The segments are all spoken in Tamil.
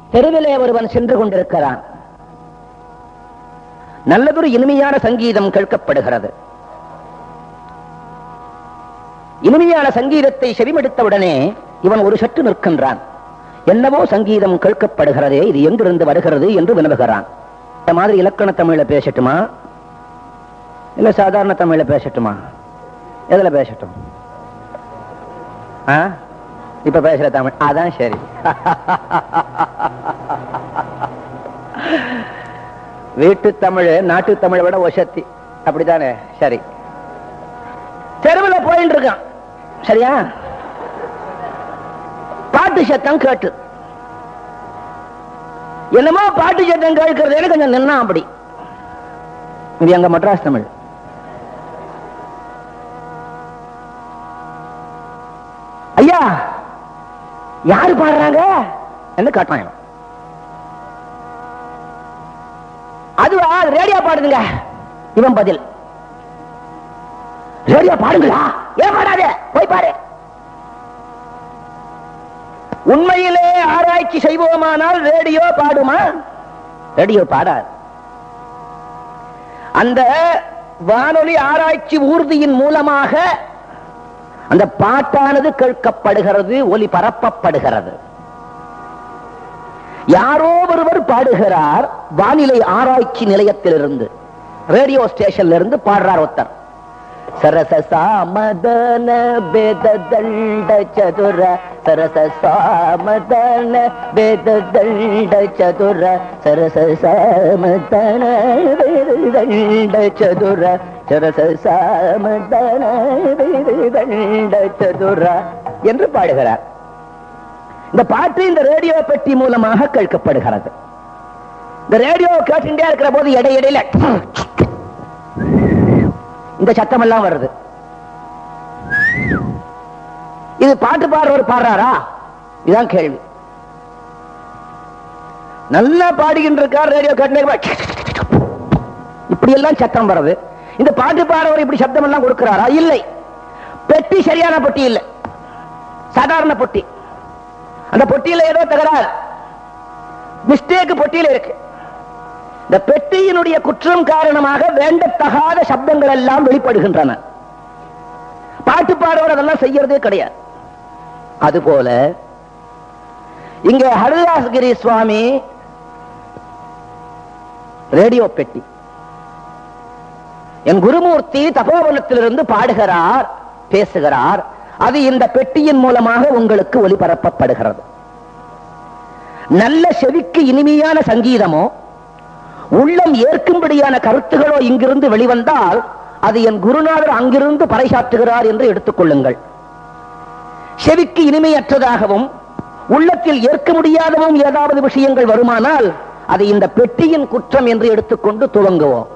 தெருவிலே ஒருவன் சென்று கொண்டிருக்கிறான் நல்லதொரு இனிமையான சங்கீதம் கேட்கப்படுகிறது இனிமையான சங்கீதத்தை செவிமடுத்தவுடனே இவன் ஒரு சற்று நிற்கின்றான் என்னவோ சங்கீதம் கேட்கப்படுகிறதே இது எங்கிருந்து வருகிறது என்று வினவுகிறான் இந்த மாதிரி இலக்கண தமிழ்ல பேசட்டுமா இல்ல சாதாரண தமிழ்ல பேசட்டுமா எதுல பேசட்டும் ஆ? இப்ப பேசுற தமிழ் அதான் சரி வீட்டு தமிழ் நாட்டு தமிழை விட ஒசத்தி அப்படித்தானே சரி தெருவில் போயிட்டு இருக்கான் சரியா பாட்டு சத்தம் கேட்டு என்னமோ பாட்டு சத்தம் கேட்கறது கொஞ்சம் நின்னா அப்படி இது எங்க மெட்ராஸ் தமிழ் ஐயா யாரு பாடுறாங்க என்ன காட்டான் இவன். அதுவா அது ரேடியோ பாடுதுங்க இவன் பதில் ரேடியோ பாடுங்களா ஏன் பாடாத போய் பாரு உண்மையிலே ஆராய்ச்சி செய்வோமானால் ரேடியோ பாடுமா ரேடியோ பாடாது அந்த வானொலி ஆராய்ச்சி ஊர்தியின் மூலமாக அந்த பாட்டானது கேட்கப்படுகிறது ஒலி பரப்பப்படுகிறது யாரோ ஒருவர் பாடுகிறார் வானிலை ஆராய்ச்சி நிலையத்திலிருந்து ரேடியோ ஸ்டேஷன்ல இருந்து பாடுறார் ஒருத்தர் சரச சாமதன பேத தண்ட சதுர சரச சாமதன பேத தண்ட சதுர சரச சாமதன பேத தண்ட சதுர சரச சாமதன பேத தண்ட சதுர என்று பாடுகிறார் இந்த பாட்டு இந்த ரேடியோ பெட்டி மூலமாக கேட்கப்படுகிறது இந்த ரேடியோ கேட்டுட்டே இருக்கிற போது இடையிடையில இந்த சத்தம் எல்லாம் வருது இது பாட்டு பாடுறவர் பாடுறாரா இதுதான் கேள்வி நல்லா பாடுகின்ற இருக்கார் ரேடியோ கேட்டு இப்படி எல்லாம் சத்தம் வருது இந்த பாட்டு பாடுறவர் இப்படி சத்தம் எல்லாம் கொடுக்கிறாரா இல்லை பெட்டி சரியான பெட்டி இல்லை சாதாரண பொட்டி அந்த பொட்டியில ஏதோ தகராறு மிஸ்டேக் பொட்டியில இருக்கு இந்த பெட்டியினுடைய குற்றம் காரணமாக வேண்டத்தகாத சப்தங்கள் எல்லாம் வெளிப்படுகின்றன பாட்டு பாடுவர் அதெல்லாம் செய்யறதே கிடையாது அதுபோல இங்க ஹரிதாசகிரி சுவாமி ரேடியோ பெட்டி என் குருமூர்த்தி தபோவனத்திலிருந்து பாடுகிறார் பேசுகிறார் அது இந்த பெட்டியின் மூலமாக உங்களுக்கு ஒளிபரப்பப்படுகிறது நல்ல செவிக்கு இனிமையான சங்கீதமோ உள்ளம் ஏற்கும்படியான கருத்துகளோ இங்கிருந்து வெளிவந்தால் அது என் குருநாதர் அங்கிருந்து பறைசாற்றுகிறார் என்று எடுத்துக்கொள்ளுங்கள் செவிக்கு இனிமையற்றதாகவும் உள்ளத்தில் ஏற்க முடியாதவும் ஏதாவது விஷயங்கள் வருமானால் அது இந்த பெட்டியின் குற்றம் என்று எடுத்துக்கொண்டு துவங்குவோம்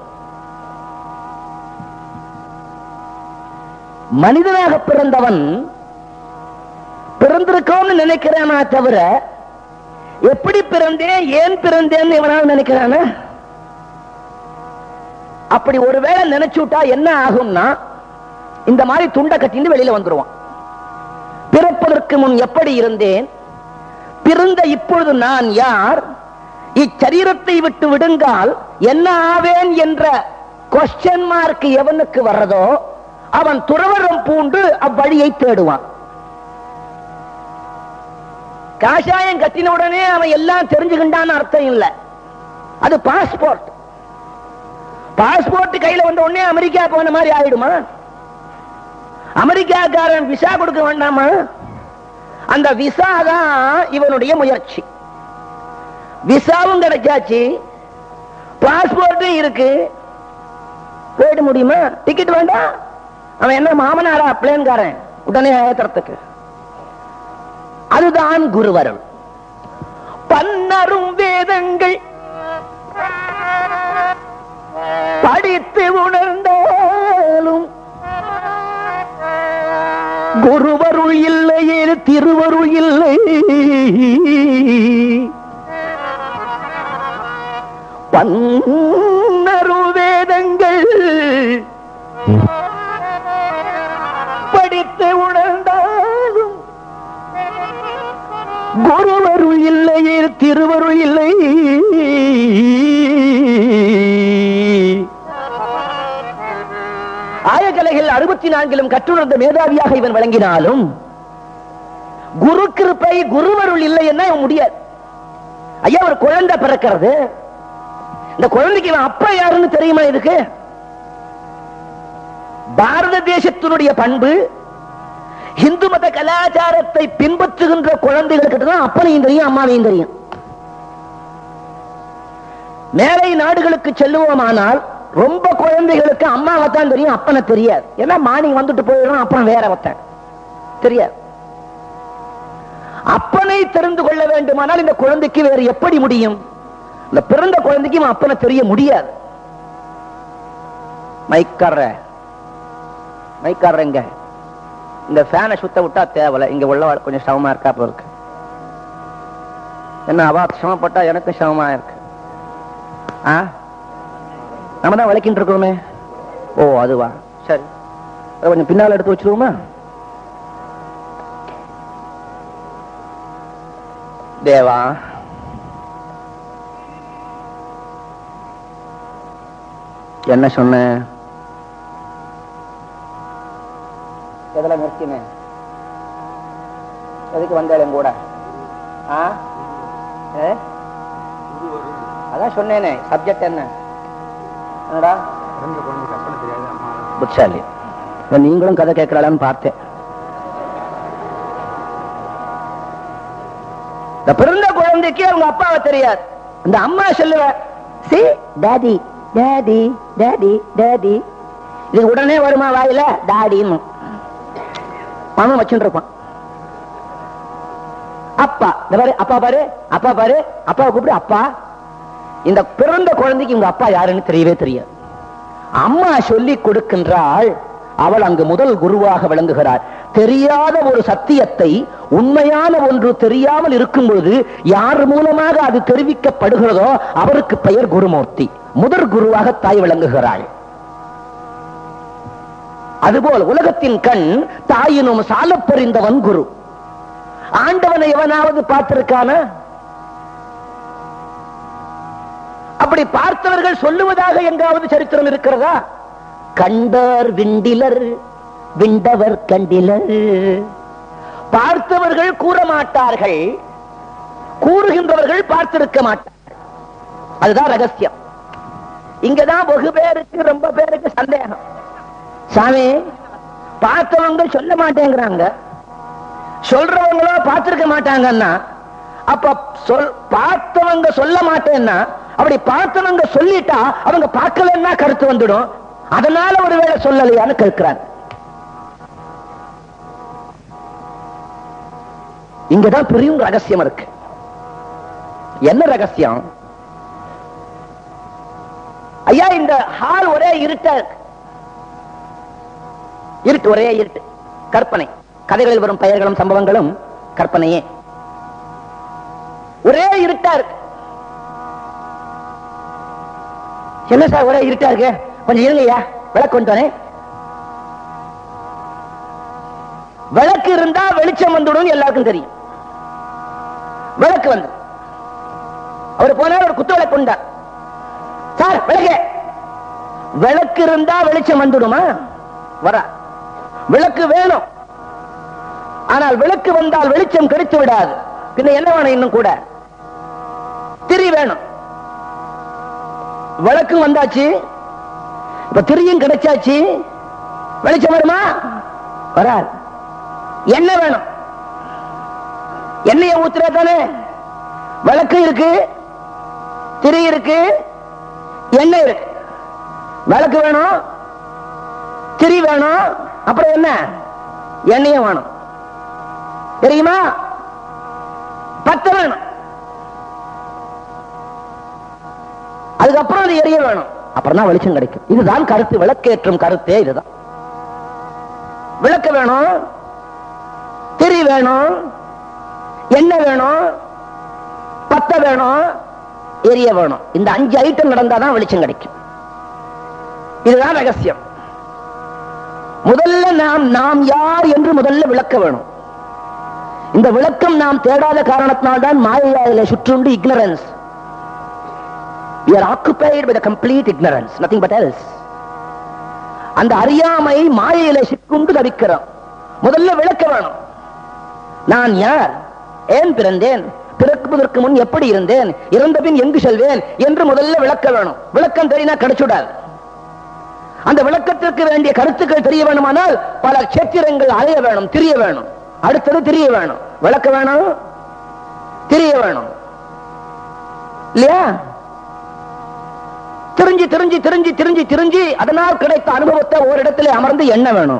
மனிதனாக பிறந்தவன் பிறந்திருக்கோம்னு நினைக்கிறானா தவிர எப்படி பிறந்தேன் ஏன் பிறந்தேன்னு இவனால் நினைக்கிறானா அப்படி ஒருவேளை நினைச்சு விட்டா என்ன ஆகும்னா இந்த மாதிரி துண்டை கட்டிட்டு வெளியில வந்துருவான் பிறப்பதற்கு முன் எப்படி இருந்தேன் பிறந்த இப்பொழுது நான் யார் இச்சரீரத்தை விட்டு விடுங்கால் என்ன ஆவேன் என்ற கொஸ்டின் மார்க் எவனுக்கு வர்றதோ அவன் துறவரம் பூண்டு அவ்வழியை தேடுவான் காஷாயம் கட்டின உடனே அவன் எல்லாம் தெரிஞ்சுக்கின்றான்னு அர்த்தம் இல்லை அது பாஸ்போர்ட் பாஸ்போர்ட் கையில வந்த உடனே அமெரிக்கா போன மாதிரி ஆயிடுமா அமெரிக்காக்காரன் விசா கொடுக்க வேண்டாமா அந்த விசா தான் இவனுடைய முயற்சி விசாவும் கிடைச்சாச்சு பாஸ்போர்ட்டும் இருக்கு போயிட முடியுமா டிக்கெட் வேண்டாம் அவன் என்ன மாமனாரா பிளேன்காரன் உடனே ஏத்துறதுக்கு அதுதான் குருவருள் பன்னரும் வேதங்கள் படித்து உணர்ந்தாலும் குருவருள் இல்லையே திருவருள் இல்லை பன்னரு வேதங்கள் படித்து உணர்ந்தாலும் குருவருள் இல்லையே உலகத்தில் திருவருள் இல்லை ஆயக்கலைகள் அறுபத்தி நான்கிலும் கற்றுணர்ந்த மேதாவியாக இவன் விளங்கினாலும் குரு கிருப்பை குருவருள் இல்லை என்ன இவன் முடியாது ஐயா ஒரு குழந்தை பிறக்கிறது இந்த குழந்தைக்கு இவன் அப்பா யாருன்னு தெரியுமா இதுக்கு பாரத தேசத்தினுடைய பண்பு இந்து மத கலாச்சாரத்தை பின்பற்றுகின்ற குழந்தைகளுக்கு தான் அப்பனையும் தெரியும் அம்மாவையும் தெரியும் மேலை நாடுகளுக்கு செல்லுவோமானால் ரொம்ப குழந்தைகளுக்கு அம்மாவை தான் தெரியும் அப்பனை தெரியாது ஏன்னா மார்னிங் வந்துட்டு போயிடும் அப்புறம் வேற ஒருத்தன் தெரியாது அப்பனை தெரிந்து கொள்ள வேண்டுமானால் இந்த குழந்தைக்கு வேறு எப்படி முடியும் இந்த பிறந்த குழந்தைக்கு இவன் அப்பனை தெரிய முடியாது மைக்கார மைக்காரங்க இந்த ஃபேனை சுத்த விட்டா தேவலை இங்க உள்ள கொஞ்சம் சமமா இருக்கா போல இருக்கு என்ன அவா சிரமப்பட்டா எனக்கு சிரமமா இருக்கு ஆ நம்ம தான் விளக்கிட்டு இருக்கோமே ஓ அதுவா சரி அதை கொஞ்சம் பின்னால எடுத்து வச்சிருவோமா தேவா என்ன சொன்ன எதுல நிறுத்தினேன் எதுக்கு வந்தாலும் கூட ஆ ஏ? அதான் சொன்னேனே சப்ஜெக்ட் என்ன என்னடா புட்சாலி இப்ப நீங்களும் கதை கேட்கலான்னு பார்த்தேன் இந்த பிறந்த குழந்தைக்கு அவங்க அப்பாவை தெரியாது இந்த அம்மா சொல்லுவ சி டாடி டாடி டாடி டாடி இது உடனே வருமா வாயில டாடின்னு மாமன் வச்சுட்டு இருப்பான் அப்பா இந்த பாரு அப்பா பாரு அப்பா பாரு அப்பாவை கூப்பிடு அப்பா இந்த பிறந்த குழந்தைக்கு உங்க அப்பா யாருன்னு தெரியவே தெரியாது அம்மா சொல்லி கொடுக்கின்றாள் அவள் அங்கு முதல் குருவாக விளங்குகிறாள் தெரியாத ஒரு சத்தியத்தை உண்மையான ஒன்று தெரியாமல் இருக்கும் பொழுது யார் மூலமாக அது தெரிவிக்கப்படுகிறதோ அவருக்கு பெயர் குருமூர்த்தி முதற் குருவாக தாய் விளங்குகிறாள் அதுபோல் உலகத்தின் கண் தாயினும் சாலப்பறிந்தவன் குரு ஆண்டவனை எவனாவது பார்த்திருக்கானா அப்படி பார்த்தவர்கள் சொல்லுவதாக எங்காவது சரித்திரம் இருக்கிறதா கண்டார் விண்டிலர் விண்டவர் கண்டிலர் பார்த்தவர்கள் கூற மாட்டார்கள் கூறுகின்றவர்கள் பார்த்திருக்க மாட்டார்கள் அதுதான் ரகசியம் இங்கதான் வெகு பேருக்கு ரொம்ப பேருக்கு சந்தேகம் சாமி பார்த்தவங்க சொல்ல மாட்டேங்கிறாங்க சொல்றவங்களோ பார்த்திருக்க மாட்டாங்கன்னா அப்ப சொல் பார்த்தவங்க சொல்ல மாட்டேன்னா அப்படி பார்த்தவங்க சொல்லிட்டா அவங்க பார்க்கலன்னா கருத்து வந்துடும் அதனால ஒருவேளை சொல்லலையான்னு கேட்கிறாங்க இங்கதான் பெரிய ரகசியம் இருக்கு என்ன ரகசியம் ஐயா இந்த ஹால் ஒரே இருட்டா இருக்கு இருட்டு ஒரே இருட்டு கற்பனை கதைகளில் வரும் பெயர்களும் சம்பவங்களும் கற்பனையே ஒரே இருட்டா இருக்கு என்ன சார் ஒரே இருட்டா இருக்கு கொஞ்சம் இருங்கய்யா விளக்கு கொண்டு வரேன் விளக்கு இருந்தா வெளிச்சம் வந்துடும் எல்லாருக்கும் தெரியும் விளக்கு வந்து அவர் போனார் ஒரு குத்து விளக்கு கொண்டார் சார் விளக்கு விளக்கு இருந்தா வெளிச்சம் வந்துடுமா வர விளக்கு வேணும் ஆனால் விளக்கு வந்தால் வெளிச்சம் கிடைத்து விடாது பின்ன என்ன வேணும் இன்னும் கூட திரி வேணும் விளக்கும் வந்தாச்சு இப்ப திரியும் கிடைச்சாச்சு வெளிச்சம் வருமா வராது என்ன வேணும் எண்ணெய ஊத்துறா தானே விளக்கு இருக்கு திரி இருக்கு எண்ணெய் இருக்கு விளக்கு வேணும் திரி வேணும் அப்புறம் என்ன எண்ணெயும் வேணும் தெரியுமா பத்து வேணும் அதுக்கப்புறம் அது எரிய வேணும் அப்புறம் தான் வெளிச்சம் கிடைக்கும் இதுதான் கருத்து விளக்கேற்றும் கருத்தே இதுதான் விளக்கு வேணும் திரி வேணும் எண்ணெய் வேணும் பத்த வேணும் எரிய வேணும் இந்த அஞ்சு ஐட்டம் நடந்தாதான் வெளிச்சம் கிடைக்கும் இதுதான் ரகசியம் முதல்ல நாம் நாம் யார் என்று முதல்ல விளக்க வேணும் இந்த விளக்கம் நாம் தேடாத காரணத்தினால்தான் மாயையாயில சுற்றுண்டு ignorance we are occupied by the complete ignorance nothing but else அந்த அறியாமை மாயையில சிக்குண்டு தவிக்கிறோம் முதல்ல விளக்க வேணும் நான் யார் ஏன் பிறந்தேன் பிறக்குவதற்கு முன் எப்படி இருந்தேன் இறந்த பின் எங்கு செல்வேன் என்று முதல்ல விளக்க வேணும் விளக்கம் தெரியினா கிடைச்சுடாது அந்த விளக்கத்திற்கு வேண்டிய கருத்துக்கள் தெரிய வேணுமானால் பல சேத்திரங்கள் அலைய வேணும் தெரிய வேணும் அடுத்தது தெரிய வேணும் விளக்க வேணும் தெரிய வேணும் இல்லையா திரிஞ்சு திரிஞ்சு திரிஞ்சு திரிஞ்சு திரிஞ்சு அதனால் கிடைத்த அனுபவத்தை ஓரிடத்திலே அமர்ந்து எண்ண வேணும்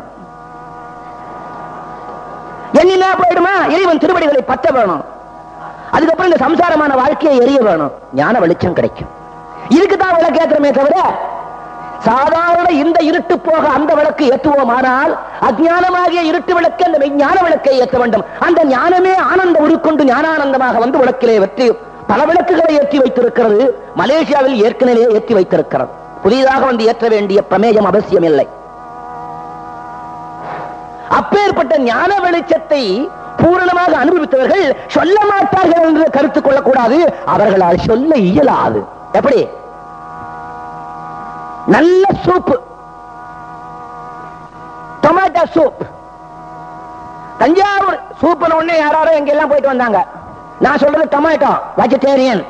எண்ணினா போயிடுமா இறைவன் திருவடிகளை பற்ற வேணும் அதுக்கப்புறம் இந்த சம்சாரமான வாழ்க்கையை எரிய வேணும் ஞான வெளிச்சம் கிடைக்கும் இதுக்கு தான் விளக்கு ஏற்றுறமே தவிர சாதாரண இந்த இருட்டு போக அந்த விளக்கு ஏற்றுவோம் ஆனால் அஜானமாகிய இருட்டு விளக்கு அந்த மெய்ஞான விளக்கை ஏற்ற வேண்டும் அந்த ஞானமே ஆனந்த உருக்கொண்டு ஞானானந்தமாக வந்து விளக்கிலே வெற்றி பல விளக்குகளை ஏற்றி வைத்திருக்கிறது மலேசியாவில் ஏற்கனவே ஏற்றி வைத்திருக்கிறது புதிதாக வந்து ஏற்ற வேண்டிய பிரமேயம் அவசியம் இல்லை அப்பேற்பட்ட ஞான வெளிச்சத்தை பூரணமாக அனுபவித்தவர்கள் சொல்ல மாட்டார்கள் என்று கருத்து கொள்ளக்கூடாது அவர்களால் சொல்ல இயலாது எப்படி நல்ல soup tomato soup Thanjavur soup உடனே யாராரும் எங்க எல்லாம் போயிட்டு வந்தாங்க நான் சொல்றது tomato vegetarian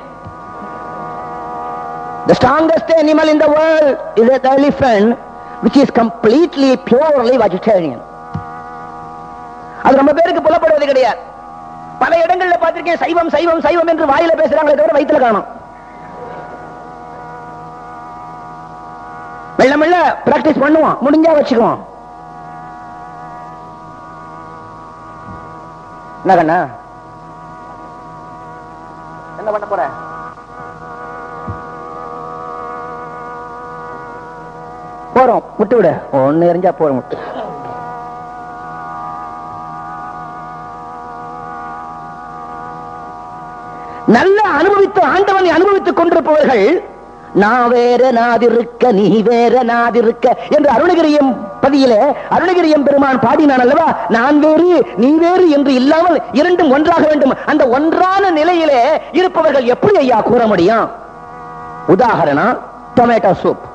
The strongest animal in the world is the elephant, which is completely purely vegetarian. அது ரொம்ப பேருக்கு புலப்படுவது கிடையாது பல இடங்கள்ல பார்த்திருக்கேன் சைவம் சைவம் சைவம் என்று வாயில பேசுறாங்களே தவிர வயிற்றுல காணும் மெல்ல மெல்ல பிராக்டிஸ் பண்ணுவோம் முடிஞ்சா வச்சுக்குவோம் என்ன கண்ணா என்ன பண்ண போற போறோம் விட்டு விடு ஒன்னு எரிஞ்சா போறோம் விட்டு நல்ல அனுபவித்து ஆண்டவனை அனுபவித்துக் கொண்டிருப்பவர்கள் நான் வேற நாதிருக்க நீ வேற நாதிருக்க என்று அருணகிரியம் பதியிலே அருணகிரியம் பெருமான் பாடினான் அல்லவா நான் வேறு நீ வேறு என்று இல்லாமல் இரண்டும் ஒன்றாக வேண்டும் அந்த ஒன்றான நிலையிலே இருப்பவர்கள் எப்படி ஐயா கூற முடியும் உதாரணம் டொமேட்டோ சூப்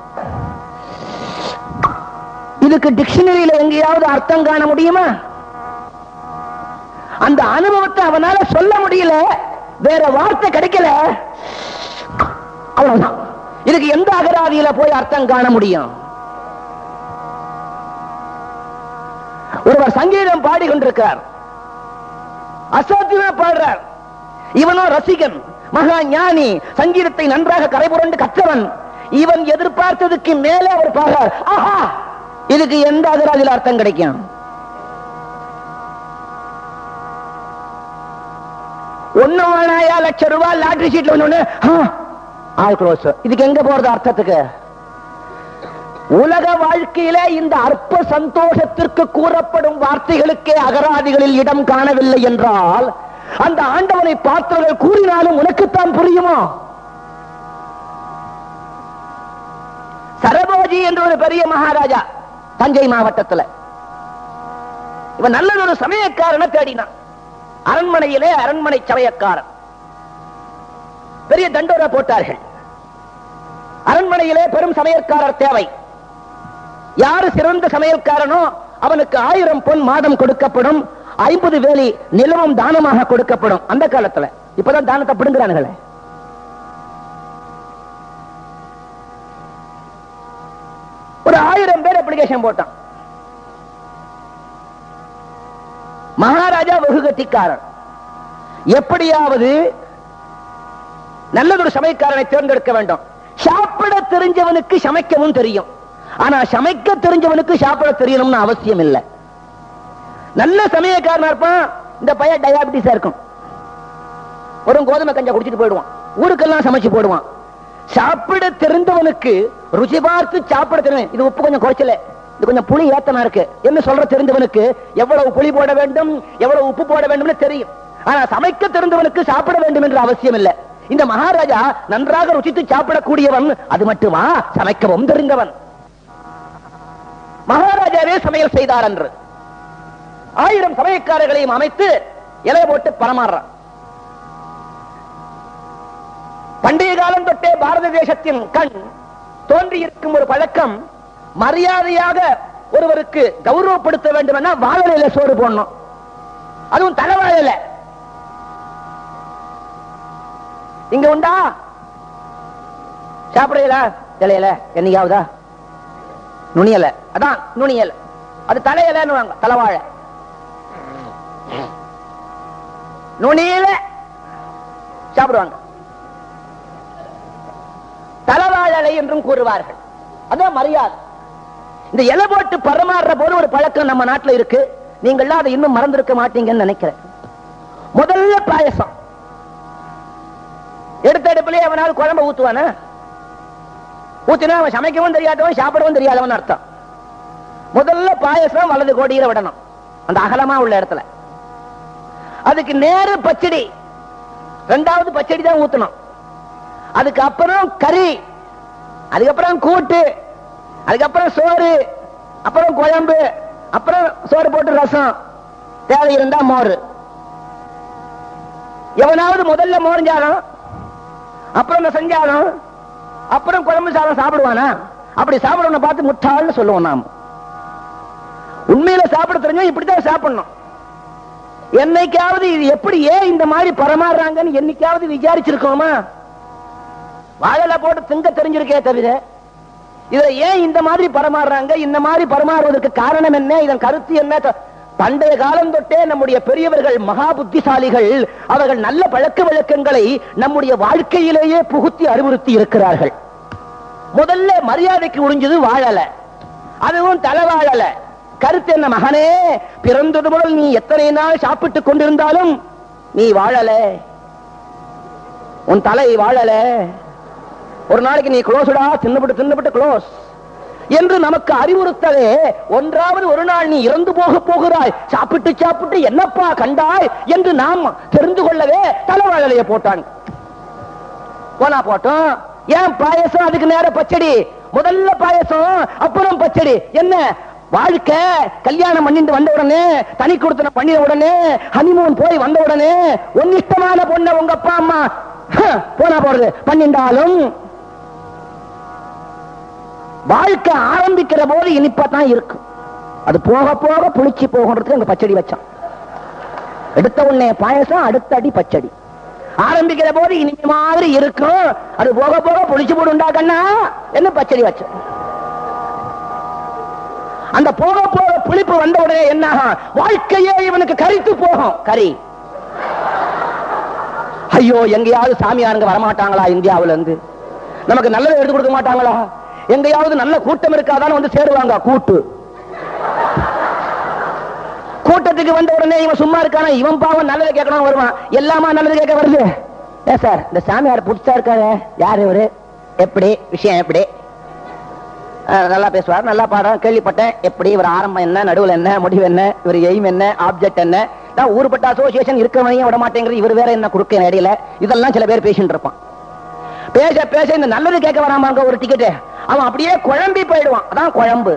இதுக்கு டிக்ஷனரியில எங்கேயாவது அர்த்தம் காண முடியுமா அந்த அனுபவத்தை அவனால சொல்ல முடியல வேற வார்த்தை கிடைக்கல அவ்வளவுதான் இதுக்கு எந்த அகராதியில போய் அர்த்தம் காண முடியும் ஒருவர் சங்கீதம் பாடிக்கொண்டிருக்கிறார் அசாத்தியமா பாடுறார் இவனோ ரசிகன் மகா ஞானி சங்கீதத்தை நன்றாக கரைபுரண்டு கற்றவன் இவன் எதிர்பார்த்ததுக்கு மேலே அவர் பாடுறார் ஆஹா இதுக்கு எந்த அகராதியில அர்த்தம் கிடைக்கும் ஒண்ணு வேணாயா லட்சம் ரூபாய் லாட்டரி சீட்ல ஒண்ணு ஆல் க்ளோஸ் இதுக்கு எங்க போறது அர்த்தத்துக்கு உலக வாழ்க்கையில இந்த அற்ப சந்தோஷத்திற்கு கூறப்படும் வார்த்தைகளுக்கே அகராதிகளில் இடம் காணவில்லை என்றால் அந்த ஆண்டவனை பார்த்தவர்கள் கூறினாலும் உனக்குத்தான் புரியுமோ சரபோஜி என்ற ஒரு பெரிய மகாராஜா தஞ்சை மாவட்டத்துல இவன் நல்லதொரு சமயக்காரனை தேடினான் அரண்மனையிலே அரண்மனை சமயக்காரன் பெரிய தண்டோரா போட்டார்கள் அரண்மனையிலே பெரும் சமையற்காரர் தேவை யாரு சிறந்த சமையல்காரனோ அவனுக்கு ஆயிரம் பொன் மாதம் கொடுக்கப்படும் ஐம்பது வேலி நிலவும் தானமாக கொடுக்கப்படும் அந்த காலத்துல இப்பதான் தானத்தை பிடுங்குறானுங்களே ஒரு ஆயிரம் பேர் அப்ளிகேஷன் போட்டான் மகாராஜா வெகு கட்டிக்காரன் எப்படியாவது நல்லதொரு சமைக்காரனை தேர்ந்தெடுக்க வேண்டும் சாப்பிட தெரிஞ்சவனுக்கு சமைக்கவும் தெரியும் ஆனா சமைக்க தெரிஞ்சவனுக்கு சாப்பிட தெரியணும்னு அவசியம் இல்லை நல்ல சமயக்காரனா இருப்பான் இந்த பையன் டயாபிட்டிஸா இருக்கும் ஒரு கோதுமை கஞ்சா குடிச்சிட்டு போயிடுவான் ஊருக்கெல்லாம் சமைச்சு போடுவான் சாப்பிட தெரிந்தவனுக்கு ருசி பார்த்து சாப்பிட தெரியும் இது உப்பு கொஞ்சம் குறைச்சல இது கொஞ்சம் புளி ஏத்தமா இருக்கு என்ன சொல்ற தெரிந்தவனுக்கு எவ்வளவு புளி போட வேண்டும் எவ்வளவு உப்பு போட வேண்டும்னு தெரியும் ஆனா சமைக்க தெரிந்தவனுக்கு சாப்பிட வேண்டும் என்று அவசியம் இல்லை இந்த மகாராஜா நன்றாக ருசித்து சாப்பிடக்கூடியவன் அது மட்டுமா சமைக்கவும் தெரிந்தவன் மகாராஜாவே சமையல் செய்தார் என்று ஆயிரம் சமயக்காரர்களையும் அமைத்து இலைய போட்டு பரமாறுறான் பண்டைய காலம் தொட்டே பாரத தேசத்தின் கண் தோன்றி இருக்கும் ஒரு பழக்கம் மரியாதையாக ஒருவருக்கு கௌரவப்படுத்த வேண்டும் வாழலையில சோறு போடணும் அதுவும் தலைவாழல இங்க உண்டா சாப்பிடுறீங்களா இலையில என்னைக்காவதா நுனியல அதான் நுனியல அது தலையலன்னு தலைவாழ நுனியில சாப்பிடுவாங்க தலவாழலை என்றும் கூறுவார்கள் அதான் மரியாதை இந்த இலை போட்டு பரமாறுற போது ஒரு பழக்கம் நம்ம நாட்டுல இருக்கு நீங்கள்லாம் அதை இன்னும் மறந்திருக்க மாட்டீங்கன்னு நினைக்கிறேன் முதல்ல பாயசம் எடுத்த அடுப்புலயே அவனாவது குழம்பு ஊத்துவானா ஊத்தினா அவன் சமைக்கவும் தெரியாதவன் சாப்பிடவும் தெரியாதவன் அர்த்தம் முதல்ல பாயசம் வலது கோடியில விடணும் அந்த அகலமா உள்ள இடத்துல அதுக்கு நேரு பச்சடி ரெண்டாவது பச்சடி தான் ஊத்தணும் அதுக்கு அப்புறம் கறி அதுக்கப்புறம் கூட்டு அதுக்கப்புறம் சோறு அப்புறம் குழம்பு அப்புறம் சோறு போட்டு ரசம் தேவை இருந்தா மோர் எவனாவது முதல்ல மோர்ஞ்சாலும் அப்புறம் இந்த செஞ்சாலும் அப்புறம் குழம்பு சாதம் சாப்பிடுவானா அப்படி சாப்பிடணும் பார்த்து முட்டாள்னு சொல்லுவோம் நாம் உண்மையில சாப்பிட தெரிஞ்சா இப்படித்தான் சாப்பிடணும் என்னைக்காவது இது எப்படி ஏன் இந்த மாதிரி பரமாறுறாங்கன்னு என்னைக்காவது விசாரிச்சிருக்கோமா வாழல போட்டு திங்க தெரிஞ்சிருக்கே தவிர இதுல ஏன் இந்த மாதிரி பரமாறுறாங்க இந்த மாதிரி பரமாறுவதற்கு காரணம் என்ன இதன் கருத்து என்ன த- பண்டைய காலம் தொட்டே நம்முடைய பெரியவர்கள் மகா புத்திசாலிகள் அவர்கள் நல்ல பழக்க வழக்கங்களை நம்முடைய வாழ்க்கையிலேயே புகுத்தி அறிவுறுத்தி இருக்கிறார்கள் முதல்ல மரியாதைக்கு உறிஞ்சது வாழல அதுவும் தலைவாழல கருத்து என்ன மகனே பிறந்தது முதல் நீ எத்தனை நாள் சாப்பிட்டுக் கொண்டிருந்தாலும் நீ வாழல உன் தலை வாழல ஒரு நாளைக்கு நீ க்ளோஸ்டா தின்னுபிட்டு தின்னுபிட்டு க்ளோஸ் என்று நமக்கு அறிவுறுத்தவே ஒன்றாவது ஒரு நாள் நீ இறந்து போக போகிறாய் சாப்பிட்டு சாப்பிட்டு என்னப்பா கண்டாய் என்று நாம் தெரிந்து கொள்ளவே தலைவாழலைய போட்டாங்க போனா போட்டோம் ஏன் பாயசம் அதுக்கு நேர பச்சடி முதல்ல பாயசம் அப்புறம் பச்சடி என்ன வாழ்க்கை கல்யாணம் பண்ணிட்டு வந்த உடனே தனி கொடுத்தன பண்ணின உடனே ஹனிமூன் போய் வந்த உடனே ஒன்னிஷ்டமான பொண்ண உங்க அப்பா அம்மா ஹ, போனா போறது பண்ணிண்டாலும் வாழ்க்கை ஆரம்பிக்கிற போது இனிப்பா இருக்கும் அது போக போக புளிச்சு போகிறதுக்கு அங்க பச்சடி வச்சான் எடுத்த உடனே பாயசம் அடுத்த அடி பச்சடி ஆரம்பிக்கிற போது இனிமே மாதிரி இருக்கும் அது போக போக புளிச்சு போடுண்டா கண்ணா என்ன பச்சடி வச்ச அந்த போக போக புளிப்பு வந்த உடனே என்ன ஆகும்? வாழ்க்கையே இவனுக்கு கரித்து போகும் கறி ஐயோ எங்கேயாவது சாமியாருங்க வரமாட்டாங்களா இந்தியாவுல இருந்து நமக்கு நல்லதை எடுத்து கொடுக்க மாட்டாங்களா எங்கேயாவது நல்ல கூட்டம் இருக்காதான்னு வந்து சேருவாங்க கூட்டு கூட்டத்துக்கு வந்த உடனே இவன் சும்மா இருக்கானா இவன் பாவம் நல்லது கேட்கணும் வருவான் எல்லாமா நல்லது கேட்க வருது ஏ சார் இந்த சாமியார் புடிச்சா இருக்காரு யாரு இவரு எப்படி விஷயம் எப்படி அஹ், நல்லா பேசுவார் நல்லா பாடம் கேள்விப்பட்டேன் எப்படி இவர் ஆரம்பம் என்ன நடுவுல என்ன முடிவு என்ன இவர் எய்ம் என்ன ஆப்ஜெக்ட் என்ன நான் ஊருப்பட்ட அசோசியேஷன் இருக்கவனையும் விட மாட்டேங்கிறது இவர் வேற என்ன குறுக்க இடையில இதெல்லாம் சில பேர் பேசிட்டு இருப்பான் பேச பேச இந்த நல்லது கேட்க வராம அங்க ஒரு டிக்கெட் அவன் அப்படியே குழம்பி போயிடுவான் அதான் குழம்பு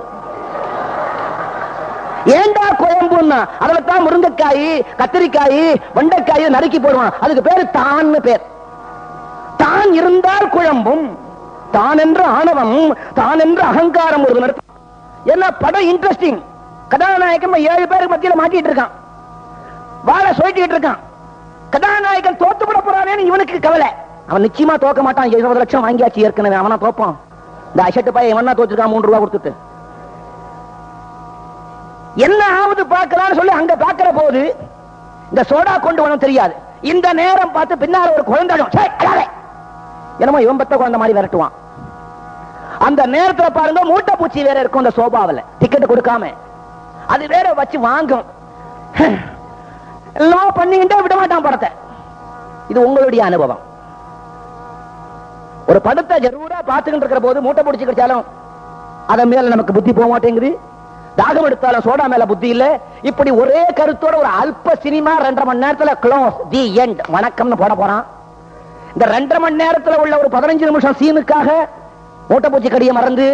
ஏண்டா குழம்புன்னா அதுல தான் முருங்கைக்காய் கத்திரிக்காய் வெண்டைக்காய் நறுக்கி போடுவான் அதுக்கு பேரு தான்னு பேர் தான் இருந்தால் குழம்பும் தான் என்ற ஆணவம் தான் என்ற அகங்காரம் ஒரு நடத்தும் என்ன படம் இன்ட்ரெஸ்டிங் கதாநாயகன் ஏழு பேருக்கு மத்தியில மாட்டிட்டு இருக்கான் வாழ சொல்லிட்டு இருக்கான் கதாநாயகன் தோத்து விட போறானேன்னு இவனுக்கு கவலை அவன் நிச்சயமா தோக்க மாட்டான் இருபது லட்சம் வாங்கியாச்சு ஏற்கனவே அவனா தோப்பான் இந்த அஷட்டு பையன் இவனா தோச்சிருக்கான் மூணு ரூபா கொடுத்துட்டு என்ன ஆகுது பார்க்கலாம்னு சொல்லி அங்க பாக்குற போது இந்த சோடா கொண்டு வரணும் தெரியாது இந்த நேரம் பார்த்து பின்னால ஒரு குழந்தை அழும். சே, அழாதே. என்னமோ இவன் பத்த குழந்தை மாதிரி விரட்டுவான் அந்த நேரத்துல பாருங்க மூட்டை பூச்சி வேற இருக்கும் அந்த சோபாவுல டிக்கெட் கொடுக்காம அது வேற வச்சு வாங்கும் எல்லாம் பண்ணிக்கிட்டே விட மாட்டான் படத்தை இது உங்களுடைய அனுபவம் ஒரு படத்தை ஜரூரா பார்த்துக்கிட்டு இருக்கிற போது மூட்டை பிடிச்சு கிடைச்சாலும் அதன் மேல நமக்கு புத்தி போக மாட்டேங்குது தாகம் எடுத்தாலும் சோடா மேல புத்தி இல்ல இப்படி ஒரே கருத்தோட ஒரு அல்ப சினிமா ரெண்டரை மணி நேரத்துல க்ளோஸ் தி எண்ட் வணக்கம்னு போட போறான் இந்த ரெண்டரை மணி நேரத்துல உள்ள ஒரு பதினஞ்சு நிமிஷம் சீனுக்காக மூட்டை பூச்சி கடியை மறந்து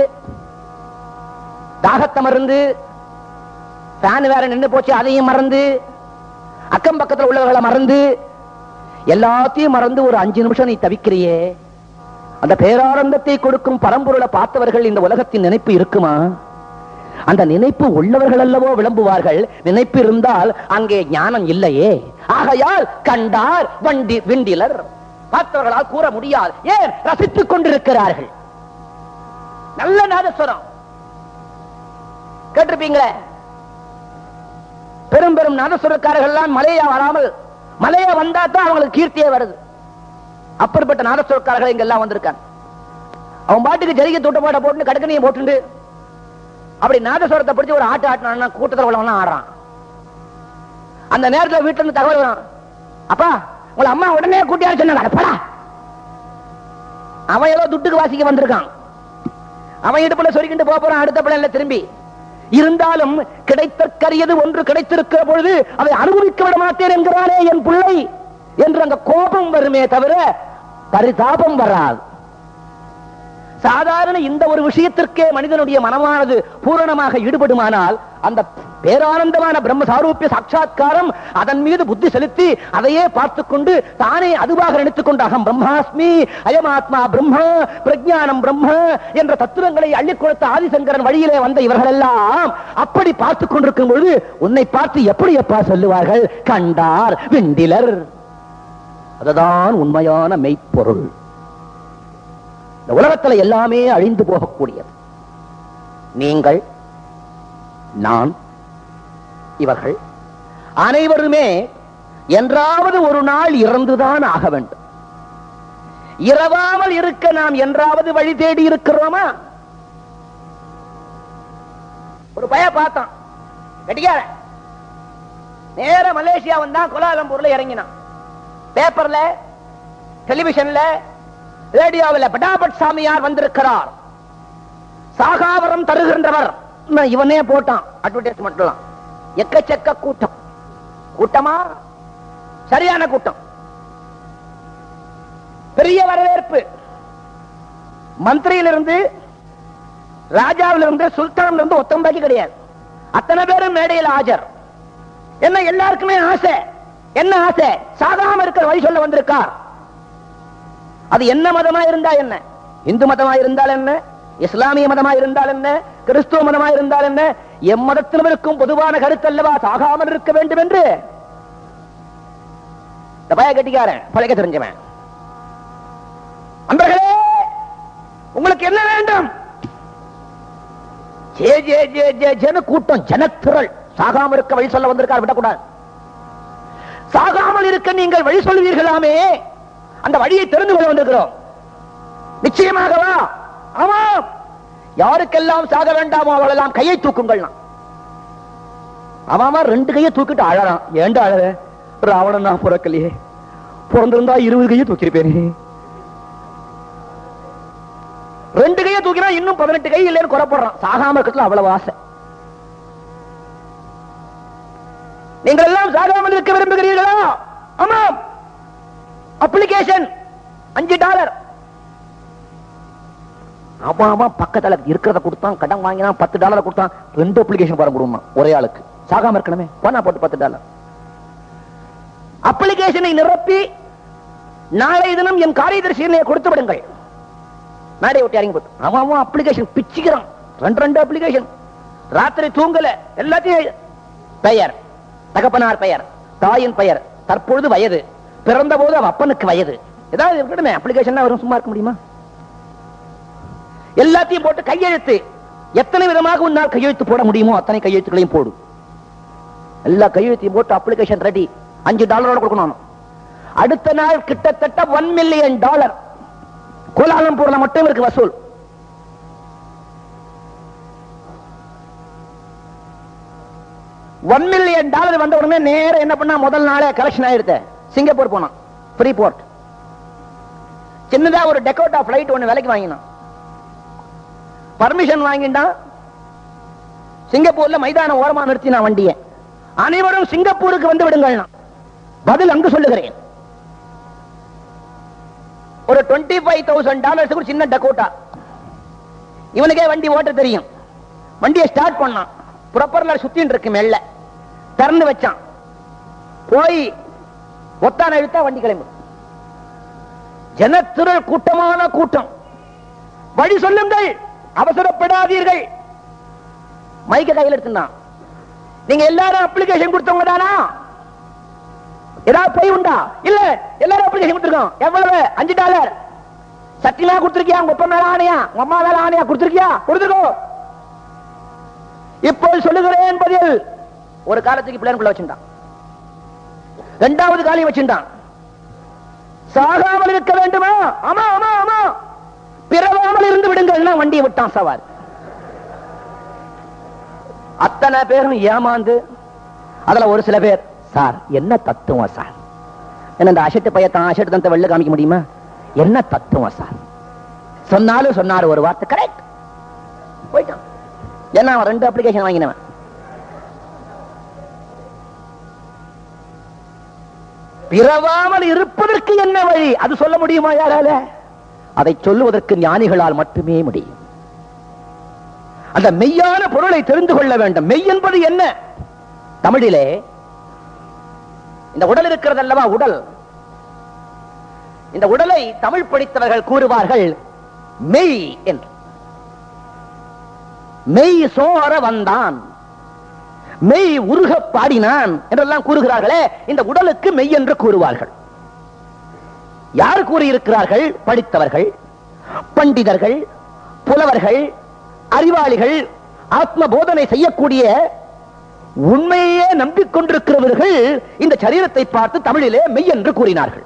தாகத்தை மறந்து ஃபேன் வேற நின்னு போச்சு அதையும் மறந்து அக்கம் பக்கத்துல உள்ளவர்களை மறந்து எல்லாத்தையும் மறந்து ஒரு அஞ்சு நிமிஷம் நீ தவிக்கிறியே அந்த பேரானந்தத்தை கொடுக்கும் பரம்பொருளை பார்த்தவர்கள் இந்த உலகத்தின் நினைப்பு இருக்குமா அந்த நினைப்பு உள்ளவர்கள் அல்லவோ விளம்புவார்கள் நினைப்பு இருந்தால் அங்கே ஞானம் இல்லையே ஆகையால் கண்டார் வண்டி விண்டிலர் பார்த்தவர்களால் கூற முடியாது ஏன் ரசித்துக் கொண்டிருக்கிறார்கள் நல்ல நாதஸ்வரம் கேட்டிருப்பீங்களே பெரும் பெரும் நாதஸ்வரக்காரர்கள் எல்லாம் மலையா வராமல் மலையா வந்தா தான் அவங்களுக்கு கீர்த்தியே வருது அப்பேற்பட்ட நாதஸ்வரக்காரர்கள் இங்க எல்லாம் வந்திருக்காங்க அவன் பாட்டுக்கு ஜரிகை தொட்ட பாட்ட போட்டு கடக்கனையும் போட்டுண்டு அப்படி நாதஸ்வரத்தை பிடிச்சு ஒரு ஆட்டு ஆட்டினா கூட்டத்தில் உள்ளவன் ஆடுறான் அந்த நேரத்துல வீட்டுல இருந்து தகவல் வரும் அப்பா உங்களை அம்மா உடனே கூட்டியாரு சொன்னாங்க படா அவன் ஏதோ துட்டுக்கு வாசிக்க வந்திருக்கான் அவன் இடுப்புல சொருக்கிட்டு போப் போறான் அடுத்த பிள்ளைல திரும்பி இருந்தாலும் கிடைத்தற்கரியது ஒன்று கிடைத்திருக்கிற பொழுது அதை அனுபவிக்க விட மாட்டேன் என்கிறானே என் பிள்ளை என்று அந்த கோபம் வருமே தவிர பரிதாபம் வராது சாதாரண இந்த ஒரு விஷயத்திற்கே மனிதனுடைய மனமானது பூரணமாக ஈடுபடுமானால் அந்த பேரானந்தமான பிரம்ம சாரூபிய சாட்சா்காரம் அதன் மீது புத்தி செலுத்தி அதையே பார்த்துக் கொண்டு தானே அதுவாக நினைத்துக் கொண்டு அகம் பிரம்மாஸ்மி அயமாத்மா பிரம்ம பிரஜானம் பிரம்ம என்ற தத்துவங்களை அள்ளிக் கொடுத்த ஆதிசங்கரன் வழியிலே வந்த இவர்கள் எல்லாம் அப்படி பார்த்துக் கொண்டிருக்கும் பொழுது உன்னை பார்த்து எப்படி எப்பா சொல்லுவார்கள் கண்டார் விண்டிலர் அதுதான் உண்மையான மெய்ப்பொருள் இந்த உலகத்துல எல்லாமே அழிந்து போகக்கூடியது நீங்கள் நான் இவர்கள் அனைவருமே என்றாவது ஒரு நாள் இறந்துதான் ஆக வேண்டும் இரவாமல் இருக்க நாம் என்றாவது வழி தேடி இருக்கிறோமா ஒரு பய பார்த்தான் கட்டிக்கார நேர மலேசியா வந்தா கோலாலம்பூர்ல இறங்கினான் பேப்பர்ல டெலிவிஷன்ல ரேடியோவில் பட்டாபட் சாமியார் வந்திருக்கிறார் சாகாவரம் தருகின்றவர் நான் இவனே போட்டான் அட்வர்டைஸ்மெண்ட் எக்கச்சக்க கூட்டம் கூட்டமா சரியான கூட்டம் பெரிய வரவேற்பு மந்திரியிலிருந்து ராஜாவிலிருந்து சுல்தான்ல இருந்து ஒத்தம்பாக்கி கிடையாது அத்தனை பேரும் மேடையில் ஆஜர் என்ன எல்லாருக்குமே ஆசை என்ன ஆசை சாகாம இருக்கிற வழி சொல்ல வந்திருக்கார் அது என்ன மதமா இருந்தா என்ன இந்து மதமா இருந்தால் என்ன இஸ்லாமிய மதமா இருந்தால் என்ன கிறிஸ்துவ மதமா இருந்தால் என்ன எம்மதத்திலும் இருக்கும் பொதுவான கருத்தல்லவா சாகாமல் இருக்க வேண்டும் என்று இந்த பய கட்டிக்காரன் பழைக்க தெரிஞ்சவன் அன்பர்களே உங்களுக்கு என்ன வேண்டும் ஜே ஜே ஜே ஜே ஜெனு கூட்டம் ஜனத்திரள் சாகாமல் இருக்க வழி சொல்ல வந்திருக்கார் விடக்கூடாது சாகாமல் இருக்க நீங்கள் வழி சொல்வீர்களாமே அந்த வழியை தெரிந்து கொள்ள வந்திருக்கிறோம் நிச்சயமாகவா ஆமாம் யாருக்கெல்லாம் சாக வேண்டாமோ அவளெல்லாம் கையை தூக்குங்கள் அவன் ரெண்டு கையை தூக்கிட்டு அழறான் ஏண்டா அழற ராவணன் நான் பிறக்கலையே பிறந்திருந்தா இருபது கையை தூக்கிருப்பேனே ரெண்டு கையை தூக்கினா இன்னும் பதினெட்டு கை இல்லைன்னு குறைப்படுறான் சாகாம இருக்கிறதுல அவ்வளவு ஆசை நீங்கள் எல்லாம் சாகாமல் இருக்க விரும்புகிறீர்களா ஆமாம் அப்ளிகேஷன் அஞ்சு டாலர் ஆமா ஆமா பக்கத்துல இருக்கிறத கொடுத்தான் கடன் வாங்கினா பத்து டாலர் கொடுத்தான் ரெண்டு அப்ளிகேஷன் போட முடியுமா ஒரே ஆளுக்கு சாகாம இருக்கணுமே போனா போட்டு பத்து டாலர் அப்ளிகேஷனை நிரப்பி நாளை தினம் என் காரியதர்சியை கொடுத்து விடுங்கள் மேடை விட்டு இறங்கி போட்டு அவன் அவன் அப்ளிகேஷன் பிச்சுக்கிறான் ரெண்டு ரெண்டு அப்ளிகேஷன் ராத்திரி தூங்கல எல்லாத்தையும் பெயர் தகப்பனார் பெயர் தாயின் பெயர் தற்பொழுது வயது பிறந்த போது அவ அப்பனுக்கு வயது ஏதாவது இருக்கணுமே அப்ளிகேஷன் வரும் சும்மா இருக்க முடியுமா எல்லாத்தையும் போட்டு கையெழுத்து எத்தனை விதமாக உன்னால் கையெழுத்து போட முடியுமோ அத்தனை கையெழுத்துக்களையும் போடு எல்லா கையெழுத்தையும் போட்டு அப்ளிகேஷன் ரெடி அஞ்சு டாலரோட கொடுக்கணும் அடுத்த நாள் கிட்டத்தட்ட ஒன் மில்லியன் டாலர் கோலாலம்பூர்ல மட்டும் இருக்கு வசூல் ஒன் மில்லியன் டாலர் வந்த உடனே நேரம் என்ன பண்ணா முதல் நாளே கலெக்ஷன் ஆயிடுது சிங்கப்பூர் போனான் ஃப்ரீ போர்ட் சின்னதா ஒரு டெக்கோட்டா பிளைட் ஒண்ணு விலைக்கு வாங்கினான் பர்மிஷன் வாங்கிட்டான் சிங்கப்பூர்ல மைதான ஓரமா நிறுத்தினான் வண்டியை அனைவரும் சிங்கப்பூருக்கு வந்து விடுங்கள் பதில் அங்கு சொல்லுகிறேன் ஒரு டுவெண்ட்டி ஃபைவ் தௌசண்ட் டாலர்ஸ் சின்ன டக்கோட்டா இவனுக்கே வண்டி ஓட்ட தெரியும் வண்டியை ஸ்டார்ட் பண்ணான் ப்ரொப்பர்லர் சுத்தின்னு இருக்கு மெல்ல திறந்து வச்சான் போய் ஒத்தான இழுத்தா வண்டி கிளம்பும் ஜனத்திரள் கூட்டமான கூட்டம் வழி சொல்லுங்கள் அவசரப்படாதீர்கள் மைக்க கையில் எடுத்துனான் நீங்க எல்லாரும் அப்ளிகேஷன் கொடுத்தவங்க தானா ஏதாவது போய் உண்டா இல்ல எல்லாரும் அப்ளிகேஷன் கொடுத்துருக்கோம் எவ்வளவு அஞ்சு டாலர் சத்தியமா கொடுத்திருக்கியா உங்க அப்பா மேல ஆணையா உங்க அம்மா மேல ஆணையா கொடுத்திருக்கியா கொடுத்துக்கோ இப்போ சொல்லுகிறேன் பதில் ஒரு காலத்துக்கு பிள்ளைக்குள்ள வச்சிருந்தான் இரண்டாவது காலையும் வச்சிருந்தான் சாகாமல் இருக்க வேண்டுமா ஆமா ஆமா ஆமா பிறவாமல் இருந்து விடுங்கள்னா வண்டியை விட்டான் சவார் அத்தனை பேரும் ஏமாந்து அதுல ஒரு சில பேர் சார் என்ன தத்துவம் சார் என்ன இந்த அசட்டு பையத்தான் அசட்டு தந்த வெளில காமிக்க முடியுமா என்ன தத்துவம் சார் சொன்னாலும் சொன்னாரு ஒரு வார்த்தை கரெக்ட் போயிட்டான் என்ன அவன் ரெண்டு அப்ளிகேஷன் வாங்கினவன் பிறவாமல் இருப்பதற்கு என்ன வழி அது சொல்ல முடியுமா யாரால அதை சொல்லுவதற்கு ஞானிகளால் மட்டுமே முடியும் அந்த மெய்யான பொருளை தெரிந்து கொள்ள வேண்டும் மெய் என்பது என்ன தமிழிலே இந்த உடல் இருக்கிறது அல்லவா உடல் இந்த உடலை தமிழ் படித்தவர்கள் கூறுவார்கள் மெய் என்று மெய் சோர வந்தான் மெய் உருக பாடினான் என்றெல்லாம் கூறுகிறார்களே இந்த உடலுக்கு மெய் என்று கூறுவார்கள் யார் கூறியிருக்கிறார்கள் படித்தவர்கள் பண்டிதர்கள் புலவர்கள் அறிவாளிகள் ஆத்ம போதனை செய்யக்கூடிய உண்மையே நம்பிக்கொண்டிருக்கிறவர்கள் இந்த சரீரத்தை பார்த்து தமிழிலே மெய் என்று கூறினார்கள்